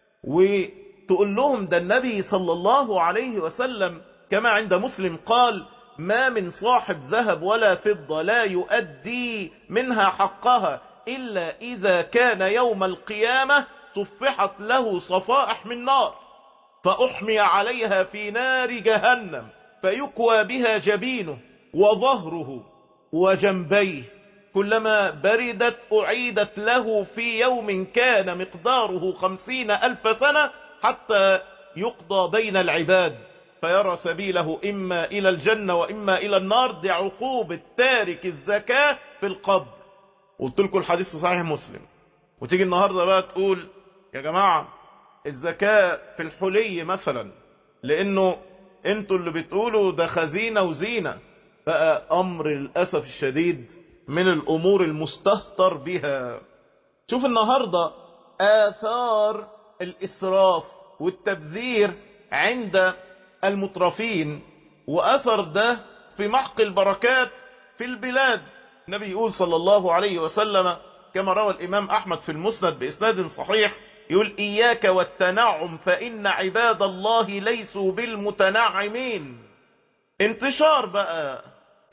وتقول لهم ده النبي صلى الله عليه وسلم كما عند مسلم قال ما من صاحب ذهب ولا فضة لا يؤدي منها حقها إلا إذا كان يوم القيامة صفحت له صفائح من نار فأحمي عليها في نار جهنم فيكوى بها جبينه وظهره وجنبيه كلما بردت أعيدت له في يوم كان مقداره خمسين ألف سنة حتى يقضى بين العباد فيرى سبيله إما إلى الجنة وإما إلى النار دي عقوبة تارك الزكاة في القبر قلت لكم الحديث في صحيح مسلم وتيجي النهاردة بقى تقول يا جماعة الزكاة في الحلي مثلا لأنه انتوا اللي بتقولوا ده خزينة وزينة بقى أمر للأسف الشديد من الأمور المستهتر بها شوف النهاردة آثار الإسراف والتبذير عند المترفين وأثر ده في محق البركات في البلاد النبي يقول صلى الله عليه وسلم كما روى الإمام أحمد في المسند بإسناد صحيح يقول إياك والتنعم فإن عباد الله ليسوا بالمتنعمين انتشار بقى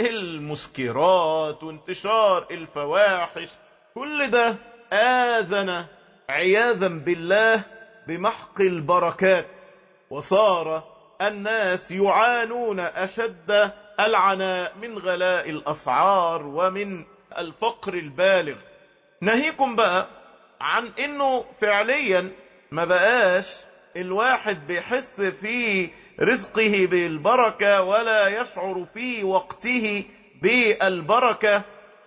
المسكرات وانتشار الفواحش كل ده آذن عياذا بالله بمحق البركات وصار الناس يعانون أشد العناء من غلاء الأسعار ومن الفقر البالغ نهيكم بقى عن انه فعليا ما بقاش الواحد بيحس في رزقه بالبركة ولا يشعر في وقته بالبركة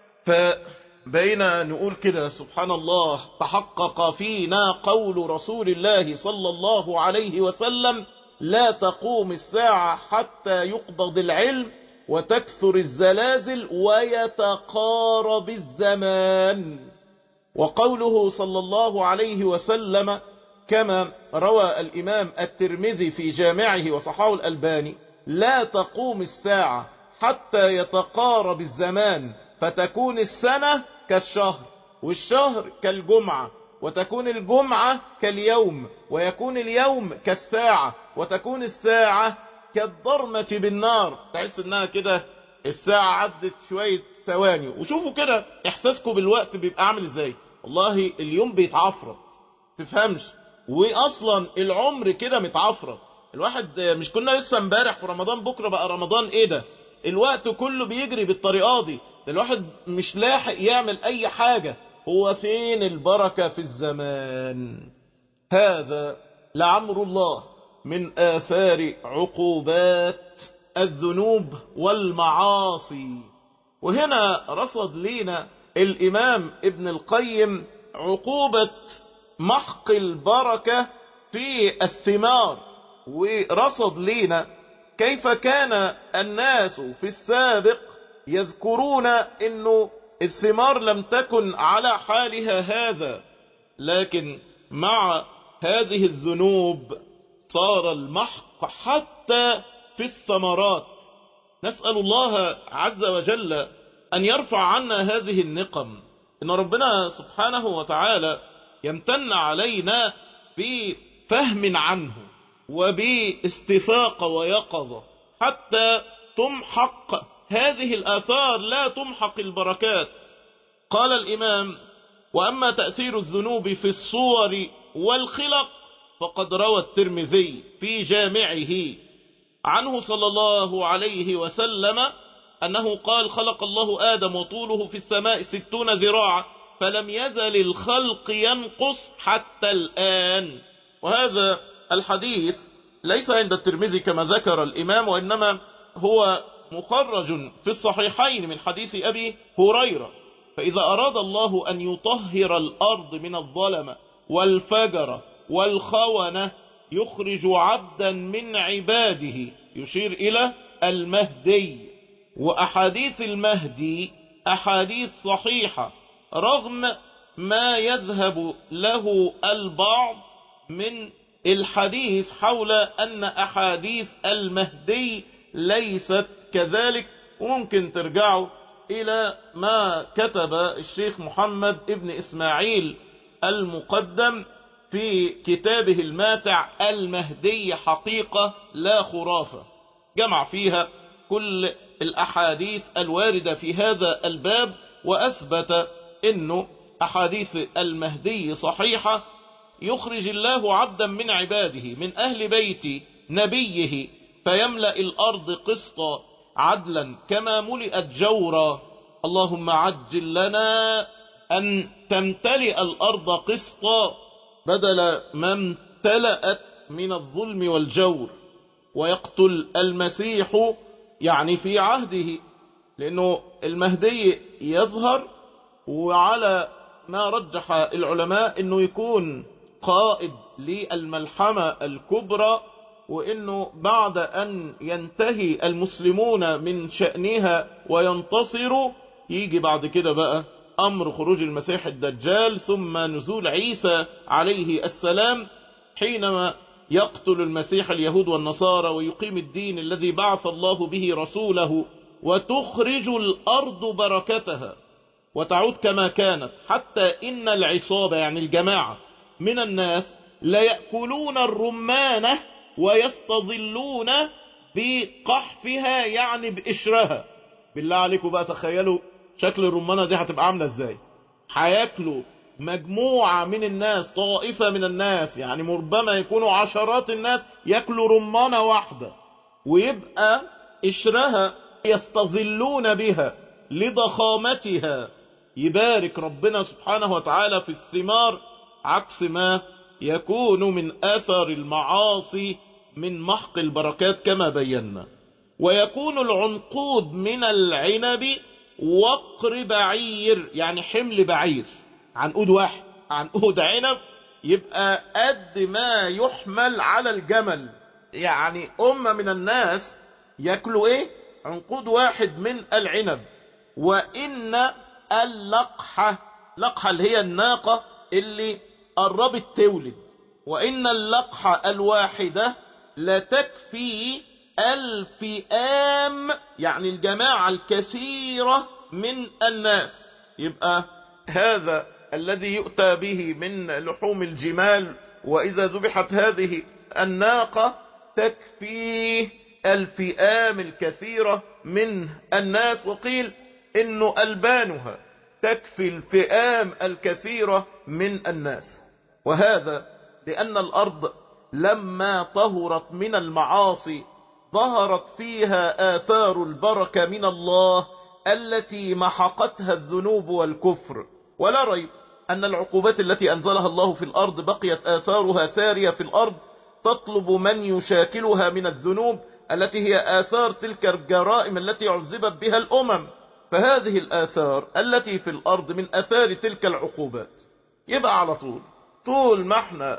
فبين نقول كده سبحان الله تحقق فينا قول رسول الله صلى الله عليه وسلم لا تقوم الساعة حتى يقبض العلم وتكثر الزلازل ويتقارب الزمان وقوله صلى الله عليه وسلم كما روى الإمام الترمذي في جامعه وصحاه الألباني لا تقوم الساعة حتى يتقارب الزمان فتكون السنة كالشهر والشهر كالجمعة وتكون الجمعة كاليوم ويكون اليوم كالساعة وتكون الساعة كالضرمة بالنار تحس انها كده الساعة عدت شوية ثواني وشوفوا كده احساسكم بالوقت بيبقى عامل ازاي والله اليوم بيتعفرط تفهمش واصلا العمر كده متعفرط الواحد مش كنا لسه امبارح في رمضان بكرة بقى رمضان ايه ده الوقت كله بيجري بالطريقة دي الواحد مش لاحق يعمل اي حاجة هو فين البركة في الزمان هذا لعمر الله من آثار عقوبات الذنوب والمعاصي وهنا رصد لينا الإمام ابن القيم عقوبة محق البركة في الثمار ورصد لينا كيف كان الناس في السابق يذكرون انه الثمار لم تكن على حالها هذا لكن مع هذه الذنوب صار المحق حتى في الثمرات نسأل الله عز وجل أن يرفع عنا هذه النقم إن ربنا سبحانه وتعالى يمتن علينا بفهم عنه وباستفاق ويقظة حتى تمحق هذه الآثار لا تمحق البركات قال الإمام وأما تأثير الذنوب في الصور والخلق فقد روى الترمذي في جامعه عنه صلى الله عليه وسلم أنه قال خلق الله آدم وطوله في السماء ستون ذراعا فلم يزل الخلق ينقص حتى الآن وهذا الحديث ليس عند الترمذي كما ذكر الإمام وإنما هو مخرج في الصحيحين من حديث أبي هريرة فإذا أراد الله أن يطهر الأرض من الظلمة والفجر والخونة يخرج عبدا من عباده يشير إلى المهدي وأحاديث المهدي أحاديث صحيحة رغم ما يذهب له البعض من الحديث حول أن أحاديث المهدي ليست كذلك وممكن ترجعوا إلى ما كتب الشيخ محمد ابن إسماعيل المقدم في كتابه الماتع المهدي حقيقة لا خرافة جمع فيها كل الأحاديث الواردة في هذا الباب وأثبت أنه أحاديث المهدي صحيحة يخرج الله عبدا من عباده من أهل بيت نبيه فيملأ الأرض قسطا عدلا كما ملئت جورا اللهم عجل لنا أن تمتلئ الأرض قسطا بدل ما امتلأت من الظلم والجور ويقتل المسيح يعني في عهده لأنه المهدي يظهر وعلى ما رجح العلماء أنه يكون قائد للملحمة الكبرى وأنه بعد أن ينتهي المسلمون من شأنها وينتصروا يجي بعد كده بقى أمر خروج المسيح الدجال ثم نزول عيسى عليه السلام حينما يقتل المسيح اليهود والنصارى ويقيم الدين الذي بعث الله به رسوله وتخرج الأرض بركتها وتعود كما كانت حتى إن العصابة يعني الجماعة من الناس لا يأكلون الرمانة ويستظلون بقحفها يعني بقشرها بالله عليكم بقى تخيلوا شكل الرمانة دي هتبقى عاملة ازاي هياكلوا مجموعة من الناس طائفة من الناس يعني ربما يكونوا عشرات الناس ياكلوا رمانة واحدة ويبقى قشرها يستظلون بها لضخامتها يبارك ربنا سبحانه وتعالى في الثمار عكس ما يكون من أثر المعاصي من محق البركات كما بينا ويكون العنقود من العنب وقر بعير يعني حمل بعير عنقود واحد عنقود عنب يبقى قد ما يحمل على الجمل يعني أمة من الناس يأكلوا ايه عنقود واحد من العنب وإن اللقحة لقحة اللي هي الناقة اللي قربت تولد وإن اللقحة الواحدة لتكفي الفئام يعني الجماعة الكثيرة من الناس يبقى هذا الذي يؤتى به من لحوم الجمال وإذا ذبحت هذه الناقة تكفي الفئام الكثيرة من الناس وقيل إنه ألبانها تكفي الفئام الكثيرة من الناس وهذا لأن الأرض لما طهرت من المعاصي ظهرت فيها آثار البركة من الله التي محقتها الذنوب والكفر ولا ريب أن العقوبات التي أنزلها الله في الأرض بقيت آثارها سارية في الأرض تطلب من يشاكلها من الذنوب التي هي آثار تلك الجرائم التي عذبت بها الأمم فهذه الآثار التي في الأرض من أثار تلك العقوبات يبقى على طول طول ما احنا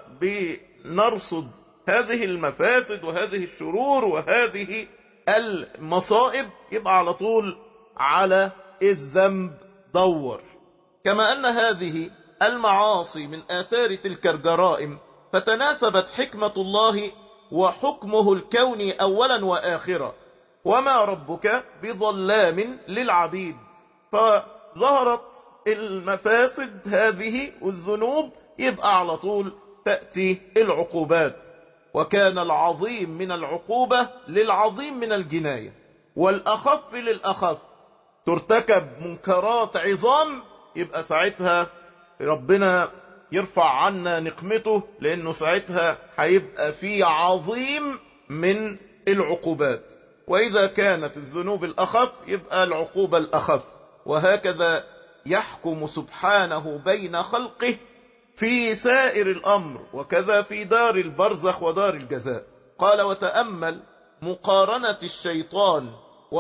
بنرصد هذه المفاسد وهذه الشرور وهذه المصائب يبقى على طول على الذنب دور كما أن هذه المعاصي من آثار تلك الجرائم فتناسبت حكمة الله وحكمه الكوني أولا وآخرا وما ربك بظلام للعبيد فظهرت المفاسد هذه والذنوب يبقى على طول تأتي العقوبات وكان العظيم من العقوبة للعظيم من الجناية والأخف للأخف ترتكب منكرات عظام يبقى ساعتها ربنا يرفع عنا نقمته لأنه ساعتها هيبقى في عظيم من العقوبات وإذا كانت الذنوب الأخف يبقى العقوبة الأخف وهكذا يحكم سبحانه بين خلقه في سائر الأمر وكذا في دار البرزخ ودار الجزاء قال وتأمل مقارنة الشيطان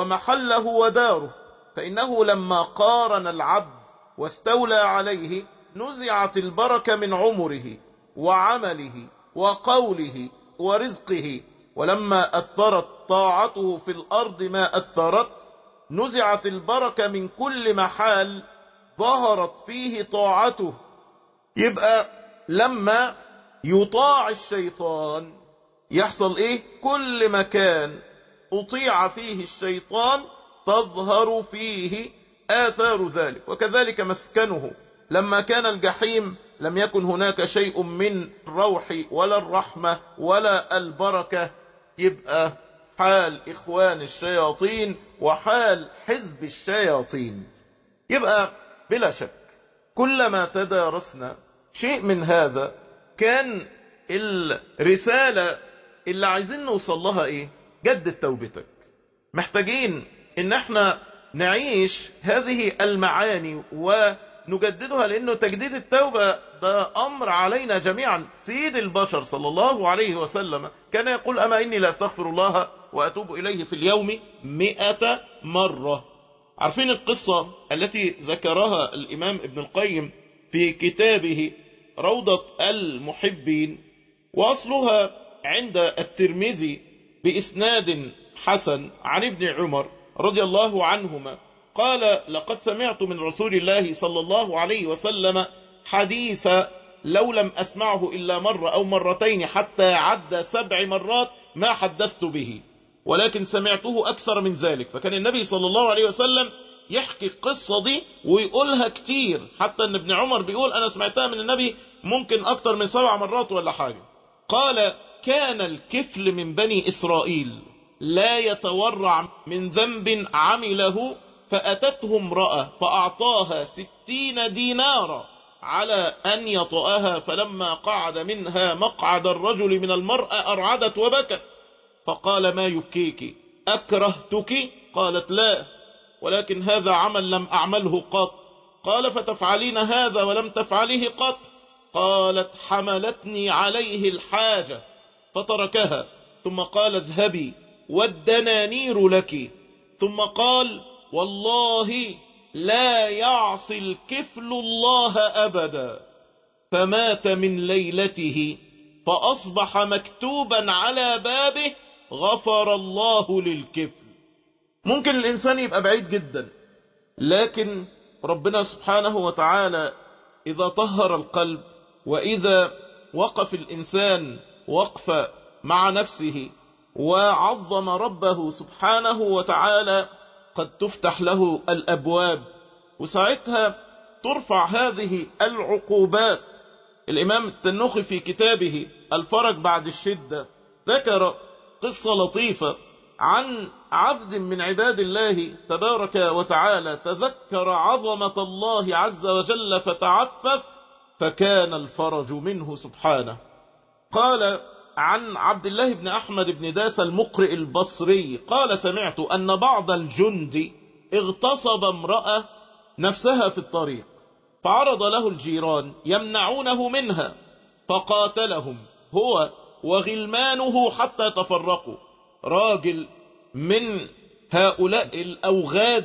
ومحله وداره فإنه لما قارن العبد واستولى عليه نزعت البركة من عمره وعمله وقوله ورزقه ولما أثرت طاعته في الأرض ما أثرت نزعت البركة من كل محال ظهرت فيه طاعته يبقى لما يطاع الشيطان يحصل ايه كل مكان اطيع فيه الشيطان تظهر فيه آثار ذلك وكذلك مسكنه لما كان الجحيم لم يكن هناك شيء من الروح ولا الرحمة ولا البركة يبقى حال إخوان الشياطين وحال حزب الشياطين يبقى بلا شك كلما تدارسنا شيء من هذا كان الرسالة اللي عايزين نوصل لها ايه جدد توبتك محتاجين ان احنا نعيش هذه المعاني ونجددها لانه تجديد التوبة ده امر علينا جميعا سيد البشر صلى الله عليه وسلم كان يقول اما اني لا استغفر الله واتوب اليه في اليوم مئة مرة عارفين القصة التي ذكرها الامام ابن القيم في كتابه روضة المحبين واصلها عند الترمذي بإسناد حسن عن ابن عمر رضي الله عنهما قال لقد سمعت من رسول الله صلى الله عليه وسلم حديثا لو لم أسمعه إلا مرة أو مرتين حتى عد سبع مرات ما حدثت به ولكن سمعته أكثر من ذلك فكان النبي صلى الله عليه وسلم يحكي القصة دي ويقولها كتير حتى ان ابن عمر بيقول انا سمعتها من النبي ممكن اكتر من سبع مرات ولا حاجة قال كان الكفل من بني إسرائيل لا يتورع من ذنب عمله فأتته امرأة فأعطاها ستين دينارا على أن يطأها فلما قعد منها مقعد الرجل من المرأة أرعدت وبكت فقال ما يبكيك أكرهتك قالت لا ولكن هذا عمل لم أعمله قط قال فتفعلين هذا ولم تفعله قط قالت حملتني عليه الحاجة فتركها ثم قال اذهبي والدنانير لك ثم قال والله لا يعصي الكفل الله أبدا فمات من ليلته فأصبح مكتوبا على بابه غفر الله للكفل ممكن الإنسان يبقى بعيد جدا لكن ربنا سبحانه وتعالى إذا طهر القلب وإذا وقف الإنسان وقف مع نفسه وعظم ربه سبحانه وتعالى قد تفتح له الأبواب وساعتها ترفع هذه العقوبات الإمام التنخي في كتابه الفرج بعد الشدة ذكر قصة لطيفة عن عبد من عباد الله تبارك وتعالى تذكر عظمة الله عز وجل فتعفف فكان الفرج منه سبحانه قال عن عبد الله بن أحمد بن داس المقرئ البصري قال سمعت أن بعض الجند اغتصب امرأة نفسها في الطريق فعرض له الجيران يمنعونه منها فقاتلهم هو وغلمانه حتى تفرقوا راجل من هؤلاء الأوغاد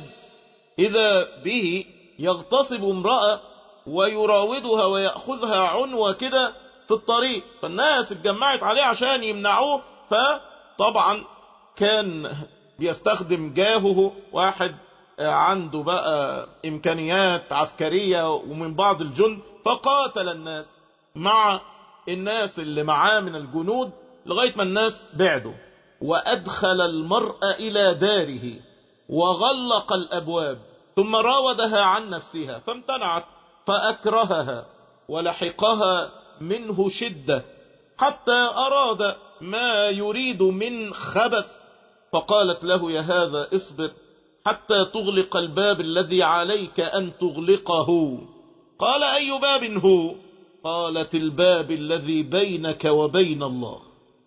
إذا به يغتصب امرأة ويراودها ويأخذها عنوة كده في الطريق فالناس اتجمعت عليه عشان يمنعوه فطبعا كان بيستخدم جاهه واحد عنده بقى إمكانيات عسكرية ومن بعض الجند فقاتل الناس مع الناس اللي معاه من الجنود لغاية ما الناس بعدوا وأدخل المرأة إلى داره وغلق الأبواب ثم راودها عن نفسها فامتنعت فأكرهها ولحقها منه شدة حتى أراد ما يريد من خبث فقالت له يا هذا اصبر حتى تغلق الباب الذي عليك أن تغلقه قال أي باب هو قالت الباب الذي بينك وبين الله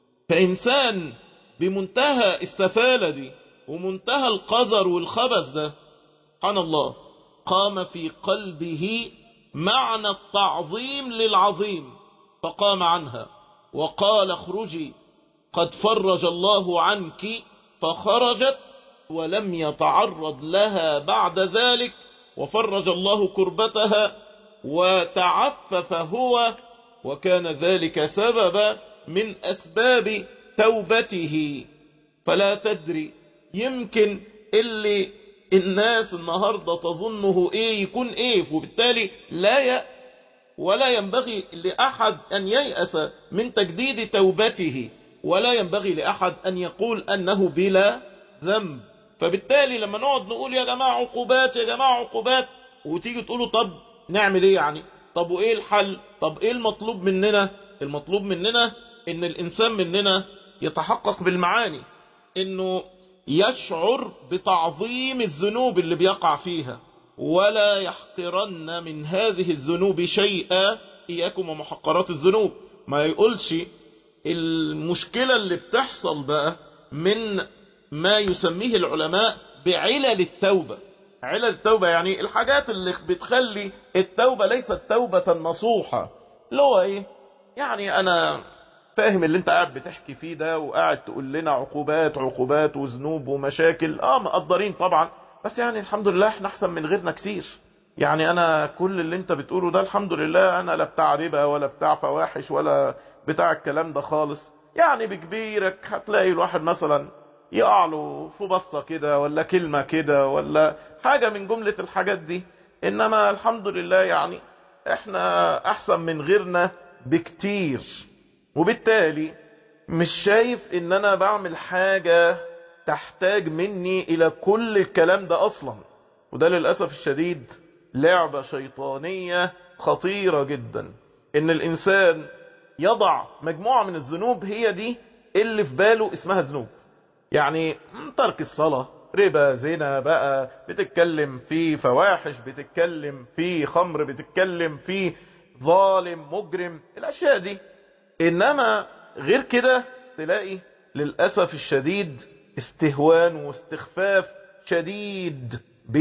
فإنسان بمنتهى السفالة دي ومنتهى القذر والخبث ده سبحان الله قام في قلبه معنى التعظيم للعظيم فقام عنها وقال اخرجي قد فرج الله عنك فخرجت ولم يتعرض لها بعد ذلك وفرج الله كربتها وتعفف هو وكان ذلك سببا من أسباب توبته فلا تدري يمكن اللي الناس النهاردة تظنه ايه يكون ايه وبالتالي لا يأس ولا ينبغي لأحد أن ييأس من تجديد توبته ولا ينبغي لأحد أن يقول أنه بلا ذنب فبالتالي لما نقعد نقول يا جماعة عقوبات يا جماعة عقوبات وتيجي تقولوا طب نعمل ايه يعني طب وايه الحل طب ايه المطلوب مننا المطلوب مننا ان الانسان مننا يتحقق بالمعاني انه يشعر بتعظيم الذنوب اللي بيقع فيها ولا يحقرن من هذه الذنوب شيئا إياكم ومحقرات الذنوب ما يقولش المشكلة اللي بتحصل بقى من ما يسميه العلماء بعلل التوبة علل التوبة يعني الحاجات اللي بتخلي التوبة ليست توبة نصوحة اللي هو ايه يعني انا فاهم اللي انت قاعد بتحكي فيه ده وقاعد تقول لنا عقوبات عقوبات وذنوب ومشاكل اه مقدرين طبعا بس يعني الحمد لله احنا احسن من غيرنا كتير يعني انا كل اللي انت بتقوله ده الحمد لله انا لا بتاع ربا ولا بتاع فواحش ولا بتاع الكلام ده خالص يعني بكبيرك هتلاقي الواحد مثلا يقع له في بصة كده ولا كلمة كده ولا حاجة من جملة الحاجات دي انما الحمد لله يعني احنا احسن من غيرنا بكتير وبالتالي مش شايف ان انا بعمل حاجة تحتاج مني الى كل الكلام ده اصلا وده للأسف الشديد لعبة شيطانية خطيرة جدا ان الانسان يضع مجموعة من الذنوب هي دي اللي في باله اسمها ذنوب يعني ترك الصلاة ربا زنا بقى بتتكلم في فواحش بتتكلم في خمر بتتكلم في ظالم مجرم الاشياء دي انما غير كده تلاقي للأسف الشديد استهوان واستخفاف شديد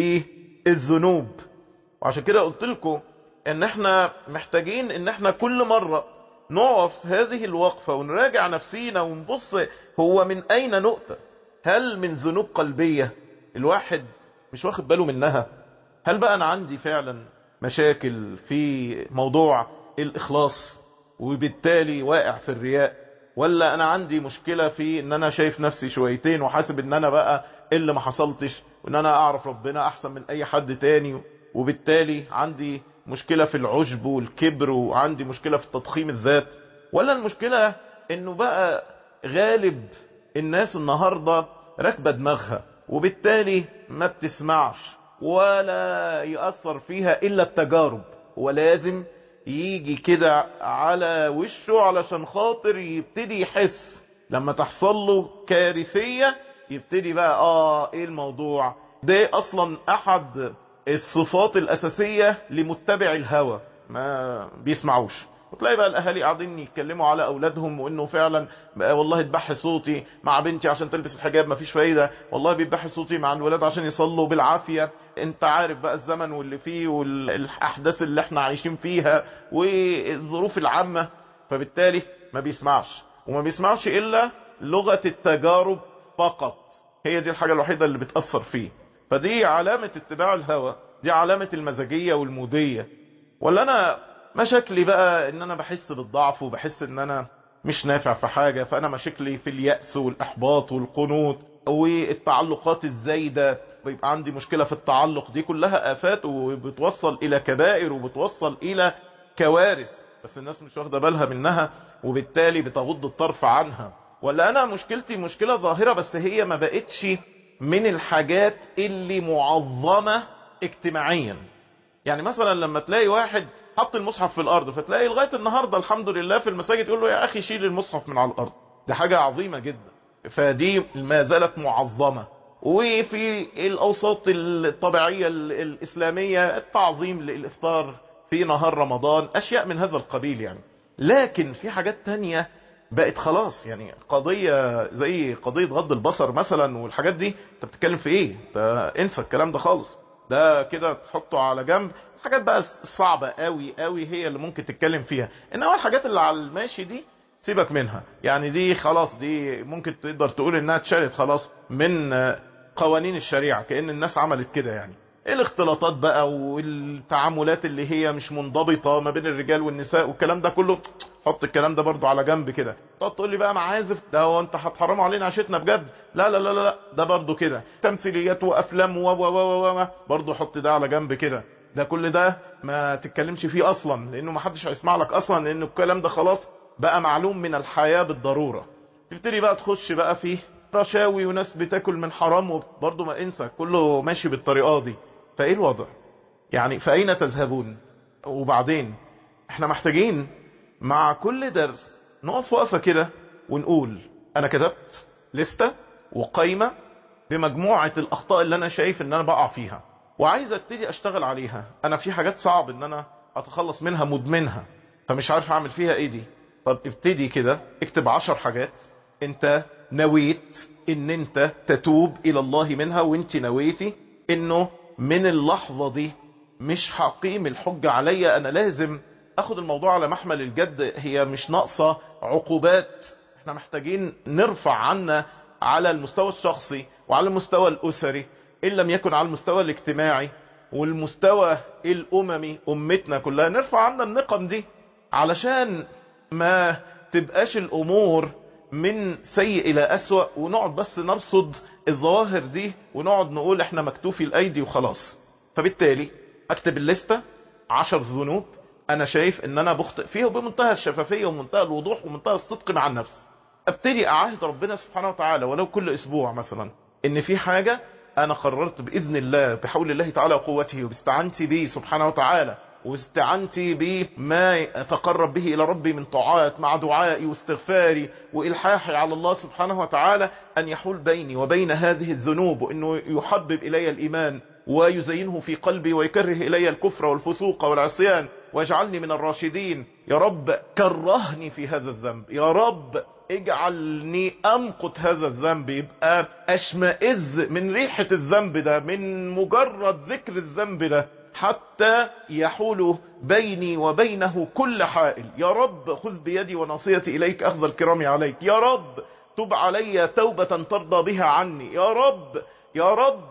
بالذنوب وعشان كده قلت لكم ان احنا محتاجين ان احنا كل مرة نقف هذه الوقفة ونراجع نفسينا ونبص هو من اين نؤتى هل من ذنوب قلبية الواحد مش واخد باله منها هل بقى انا عندي فعلا مشاكل في موضوع الاخلاص وبالتالي واقع في الرياء ولا انا عندي مشكلة في ان انا شايف نفسي شويتين وحاسب ان انا بقى اللي ما حصلتش وان انا اعرف ربنا احسن من اي حد تاني وبالتالي عندي مشكلة في العجب والكبر وعندي مشكلة في تضخيم الذات ولا المشكلة انه بقى غالب الناس النهاردة راكبة دماغها وبالتالي ما بتسمعش ولا يأثر فيها الا التجارب ولازم يجي كده على وشه علشان خاطر يبتدي يحس لما تحصل له كارثية يبتدي بقى اه ايه الموضوع ده اصلا احد الصفات الاساسية لمتبع الهوى ما بيسمعوش وتلاقي بقى الاهالي قاعدين يتكلموا على اولادهم وانه فعلا بقى والله اتبحي صوتي مع بنتي عشان تلبس الحجاب مفيش فايدة والله بيتبحي صوتي مع الولاد عشان يصلوا بالعافية انت عارف بقى الزمن واللي فيه والاحداث اللي احنا عايشين فيها والظروف العامة فبالتالي ما بيسمعش وما بيسمعش الا لغة التجارب فقط هي دي الحاجة الوحيدة اللي بتأثر فيه فدي علامة اتباع الهوى دي علامة المزاجية والمودية ولا انا مشاكلي بقى ان انا بحس بالضعف وبحس ان انا مش نافع في حاجة فانا مشاكلي في اليأس والاحباط والقنوط والتعلقات الزايدة بيبقى عندي مشكلة في التعلق دي كلها آفات وبتوصل إلى كبائر وبتوصل إلى كوارث بس الناس مش واخدة بالها منها وبالتالي بتغض الطرف عنها ولا أنا مشكلتي مشكلة ظاهرة بس هي ما بقتش من الحاجات اللي معظمة اجتماعيا يعني مثلا لما تلاقي واحد حط المصحف في الأرض فتلاقي لغاية النهاردة الحمد لله في المساجد يقول له يا أخي شيل المصحف من على الأرض دي حاجة عظيمة جدا فدي ما زالت معظمة وفي الأوساط الطبيعية الإسلامية التعظيم للإفطار في نهار رمضان أشياء من هذا القبيل يعني لكن في حاجات تانية بقت خلاص يعني قضية زي قضية غض البصر مثلا والحاجات دي انت بتتكلم في ايه انت انسى الكلام ده خالص ده كده تحطه على جنب الحاجات بقى صعبة قوي قوي هي اللي ممكن تتكلم فيها انما الحاجات اللي على الماشي دي سيبك منها يعني دي خلاص دي ممكن تقدر تقول انها اتشالت خلاص من قوانين الشريعة كأن الناس عملت كده يعني الاختلاطات بقى والتعاملات اللي هي مش منضبطة ما بين الرجال والنساء والكلام ده كله حط الكلام ده برضو على جنب كده تقعد تقول لي بقى معازف ده هو انت هتحرموا علينا عشتنا بجد لا لا لا لا ده برضو كده تمثيليات وافلام و و و و برضو حط ده على جنب كده ده كل ده ما تتكلمش فيه اصلا لانه ما حدش هيسمع لك اصلا لان الكلام ده خلاص بقى معلوم من الحياة بالضرورة تبتدي بقى تخش بقى فيه رشاوي وناس بتاكل من حرام وبرضه ما انسى كله ماشي بالطريقة دي فايه الوضع يعني فاين تذهبون وبعدين احنا محتاجين مع كل درس نقف وقفة كده ونقول انا كتبت لستة وقايمة بمجموعة الاخطاء اللي انا شايف ان انا بقع فيها وعايز ابتدي اشتغل عليها انا في حاجات صعب ان انا اتخلص منها مدمنها فمش عارف اعمل فيها ايه دي طب ابتدي كده اكتب عشر حاجات انت نويت ان انت تتوب الى الله منها وانت نويتي انه من اللحظة دي مش هقيم الحجة عليا انا لازم اخد الموضوع على محمل الجد هي مش ناقصة عقوبات احنا محتاجين نرفع عنا على المستوى الشخصي وعلى المستوى الاسري ان لم يكن على المستوى الاجتماعي والمستوى الاممي امتنا كلها نرفع عنا النقم دي علشان ما تبقاش الامور من سيء الى اسوأ ونقعد بس نرصد الظواهر دي ونقعد نقول احنا مكتوفي الايدي وخلاص فبالتالي اكتب الليستة عشر ذنوب انا شايف ان انا بخطئ فيها بمنتهى الشفافية ومنتهى الوضوح ومنتهى الصدق مع النفس ابتدي اعاهد ربنا سبحانه وتعالى ولو كل اسبوع مثلا ان في حاجة انا قررت باذن الله بحول الله تعالى وقوته وباستعنتي به سبحانه وتعالى واستعنتي بما اتقرب به الى ربي من طاعات مع دعائي واستغفاري والحاحي على الله سبحانه وتعالى ان يحول بيني وبين هذه الذنوب وانه يحبب الي الايمان ويزينه في قلبي ويكره الي الكفر والفسوق والعصيان واجعلني من الراشدين يا رب كرهني في هذا الذنب يا رب اجعلني امقت هذا الذنب يبقى اشمئز من ريحة الذنب ده من مجرد ذكر الذنب ده حتى يحول بيني وبينه كل حائل يا رب خذ بيدي وناصيتي إليك أخذ الكرام عليك يا رب تب علي توبة ترضى بها عني يا رب يا رب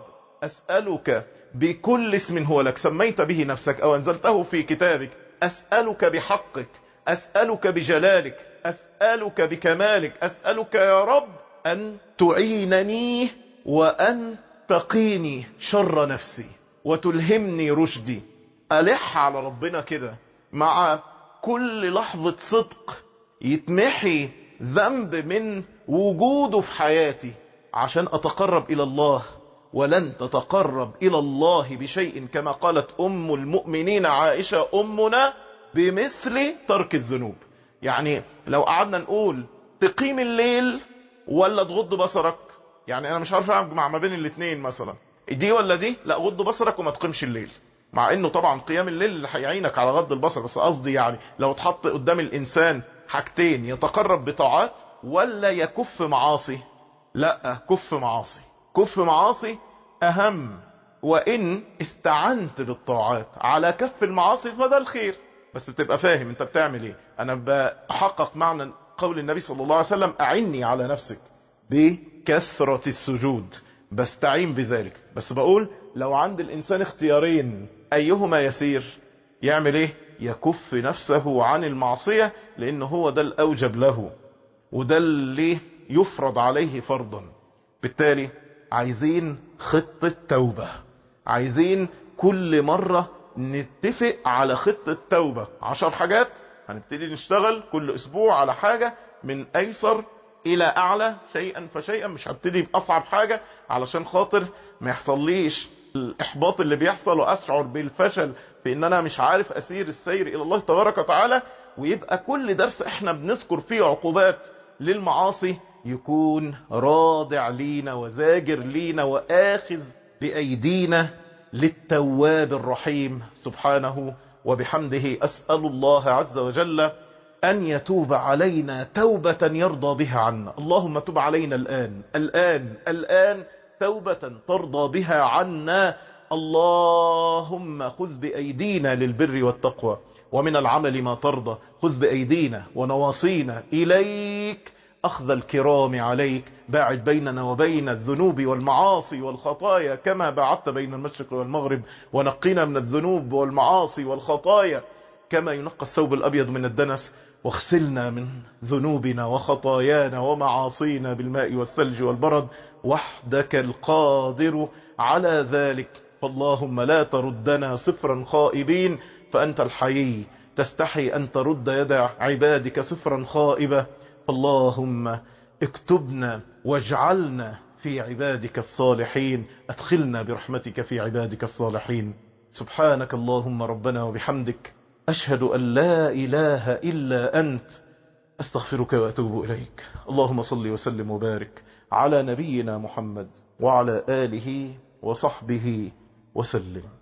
أسألك بكل اسم هو لك سميت به نفسك أو أنزلته في كتابك أسألك بحقك أسألك بجلالك أسألك بكمالك أسألك يا رب أن تعينني وأن تقيني شر نفسي وتلهمني رشدي ألح على ربنا كده مع كل لحظة صدق يتمحي ذنب من وجوده في حياتي عشان أتقرب إلى الله ولن تتقرب إلى الله بشيء كما قالت أم المؤمنين عائشة أمنا بمثل ترك الذنوب يعني لو قعدنا نقول تقيم الليل ولا تغض بصرك يعني أنا مش عارف أجمع ما بين الاثنين مثلا دي ولا دي لا غض بصرك وما تقيمش الليل مع انه طبعا قيام الليل اللي هيعينك على غض البصر بس قصدي يعني لو اتحط قدام الانسان حاجتين يتقرب بطاعات ولا يكف معاصي لا كف معاصي كف معاصي اهم وان استعنت بالطاعات على كف المعاصي فده الخير بس بتبقى فاهم انت بتعمل ايه انا بحقق معنى قول النبي صلى الله عليه وسلم اعني على نفسك بكثرة السجود بستعين بذلك بس بقول لو عند الانسان اختيارين ايهما يسير يعمل ايه يكف نفسه عن المعصية لان هو ده الاوجب له وده اللي يفرض عليه فرضا بالتالي عايزين خطة توبة عايزين كل مرة نتفق على خطة توبة عشر حاجات هنبتدي نشتغل كل اسبوع على حاجة من ايسر الى اعلى شيئا فشيئا مش هبتدي باصعب حاجة علشان خاطر ما يحصليش الاحباط اللي بيحصل واشعر بالفشل في ان انا مش عارف اسير السير الى الله تبارك وتعالى ويبقى كل درس احنا بنذكر فيه عقوبات للمعاصي يكون رادع لينا وزاجر لينا واخذ بايدينا للتواب الرحيم سبحانه وبحمده اسأل الله عز وجل أن يتوب علينا توبة يرضى بها عنا اللهم تب علينا الآن الآن الآن توبة ترضى بها عنا اللهم خذ بأيدينا للبر والتقوى ومن العمل ما ترضى خذ بأيدينا ونواصينا إليك أخذ الكرام عليك باعد بيننا وبين الذنوب والمعاصي والخطايا كما بعدت بين المشرق والمغرب ونقينا من الذنوب والمعاصي والخطايا كما ينقى الثوب الأبيض من الدنس واغسلنا من ذنوبنا وخطايانا ومعاصينا بالماء والثلج والبرد وحدك القادر على ذلك فاللهم لا تردنا صفرا خائبين فأنت الحيي تستحي أن ترد يد عبادك صفرا خائبة فاللهم اكتبنا واجعلنا في عبادك الصالحين أدخلنا برحمتك في عبادك الصالحين سبحانك اللهم ربنا وبحمدك أشهد أن لا إله إلا أنت أستغفرك وأتوب إليك اللهم صل وسلم وبارك على نبينا محمد وعلى آله وصحبه وسلم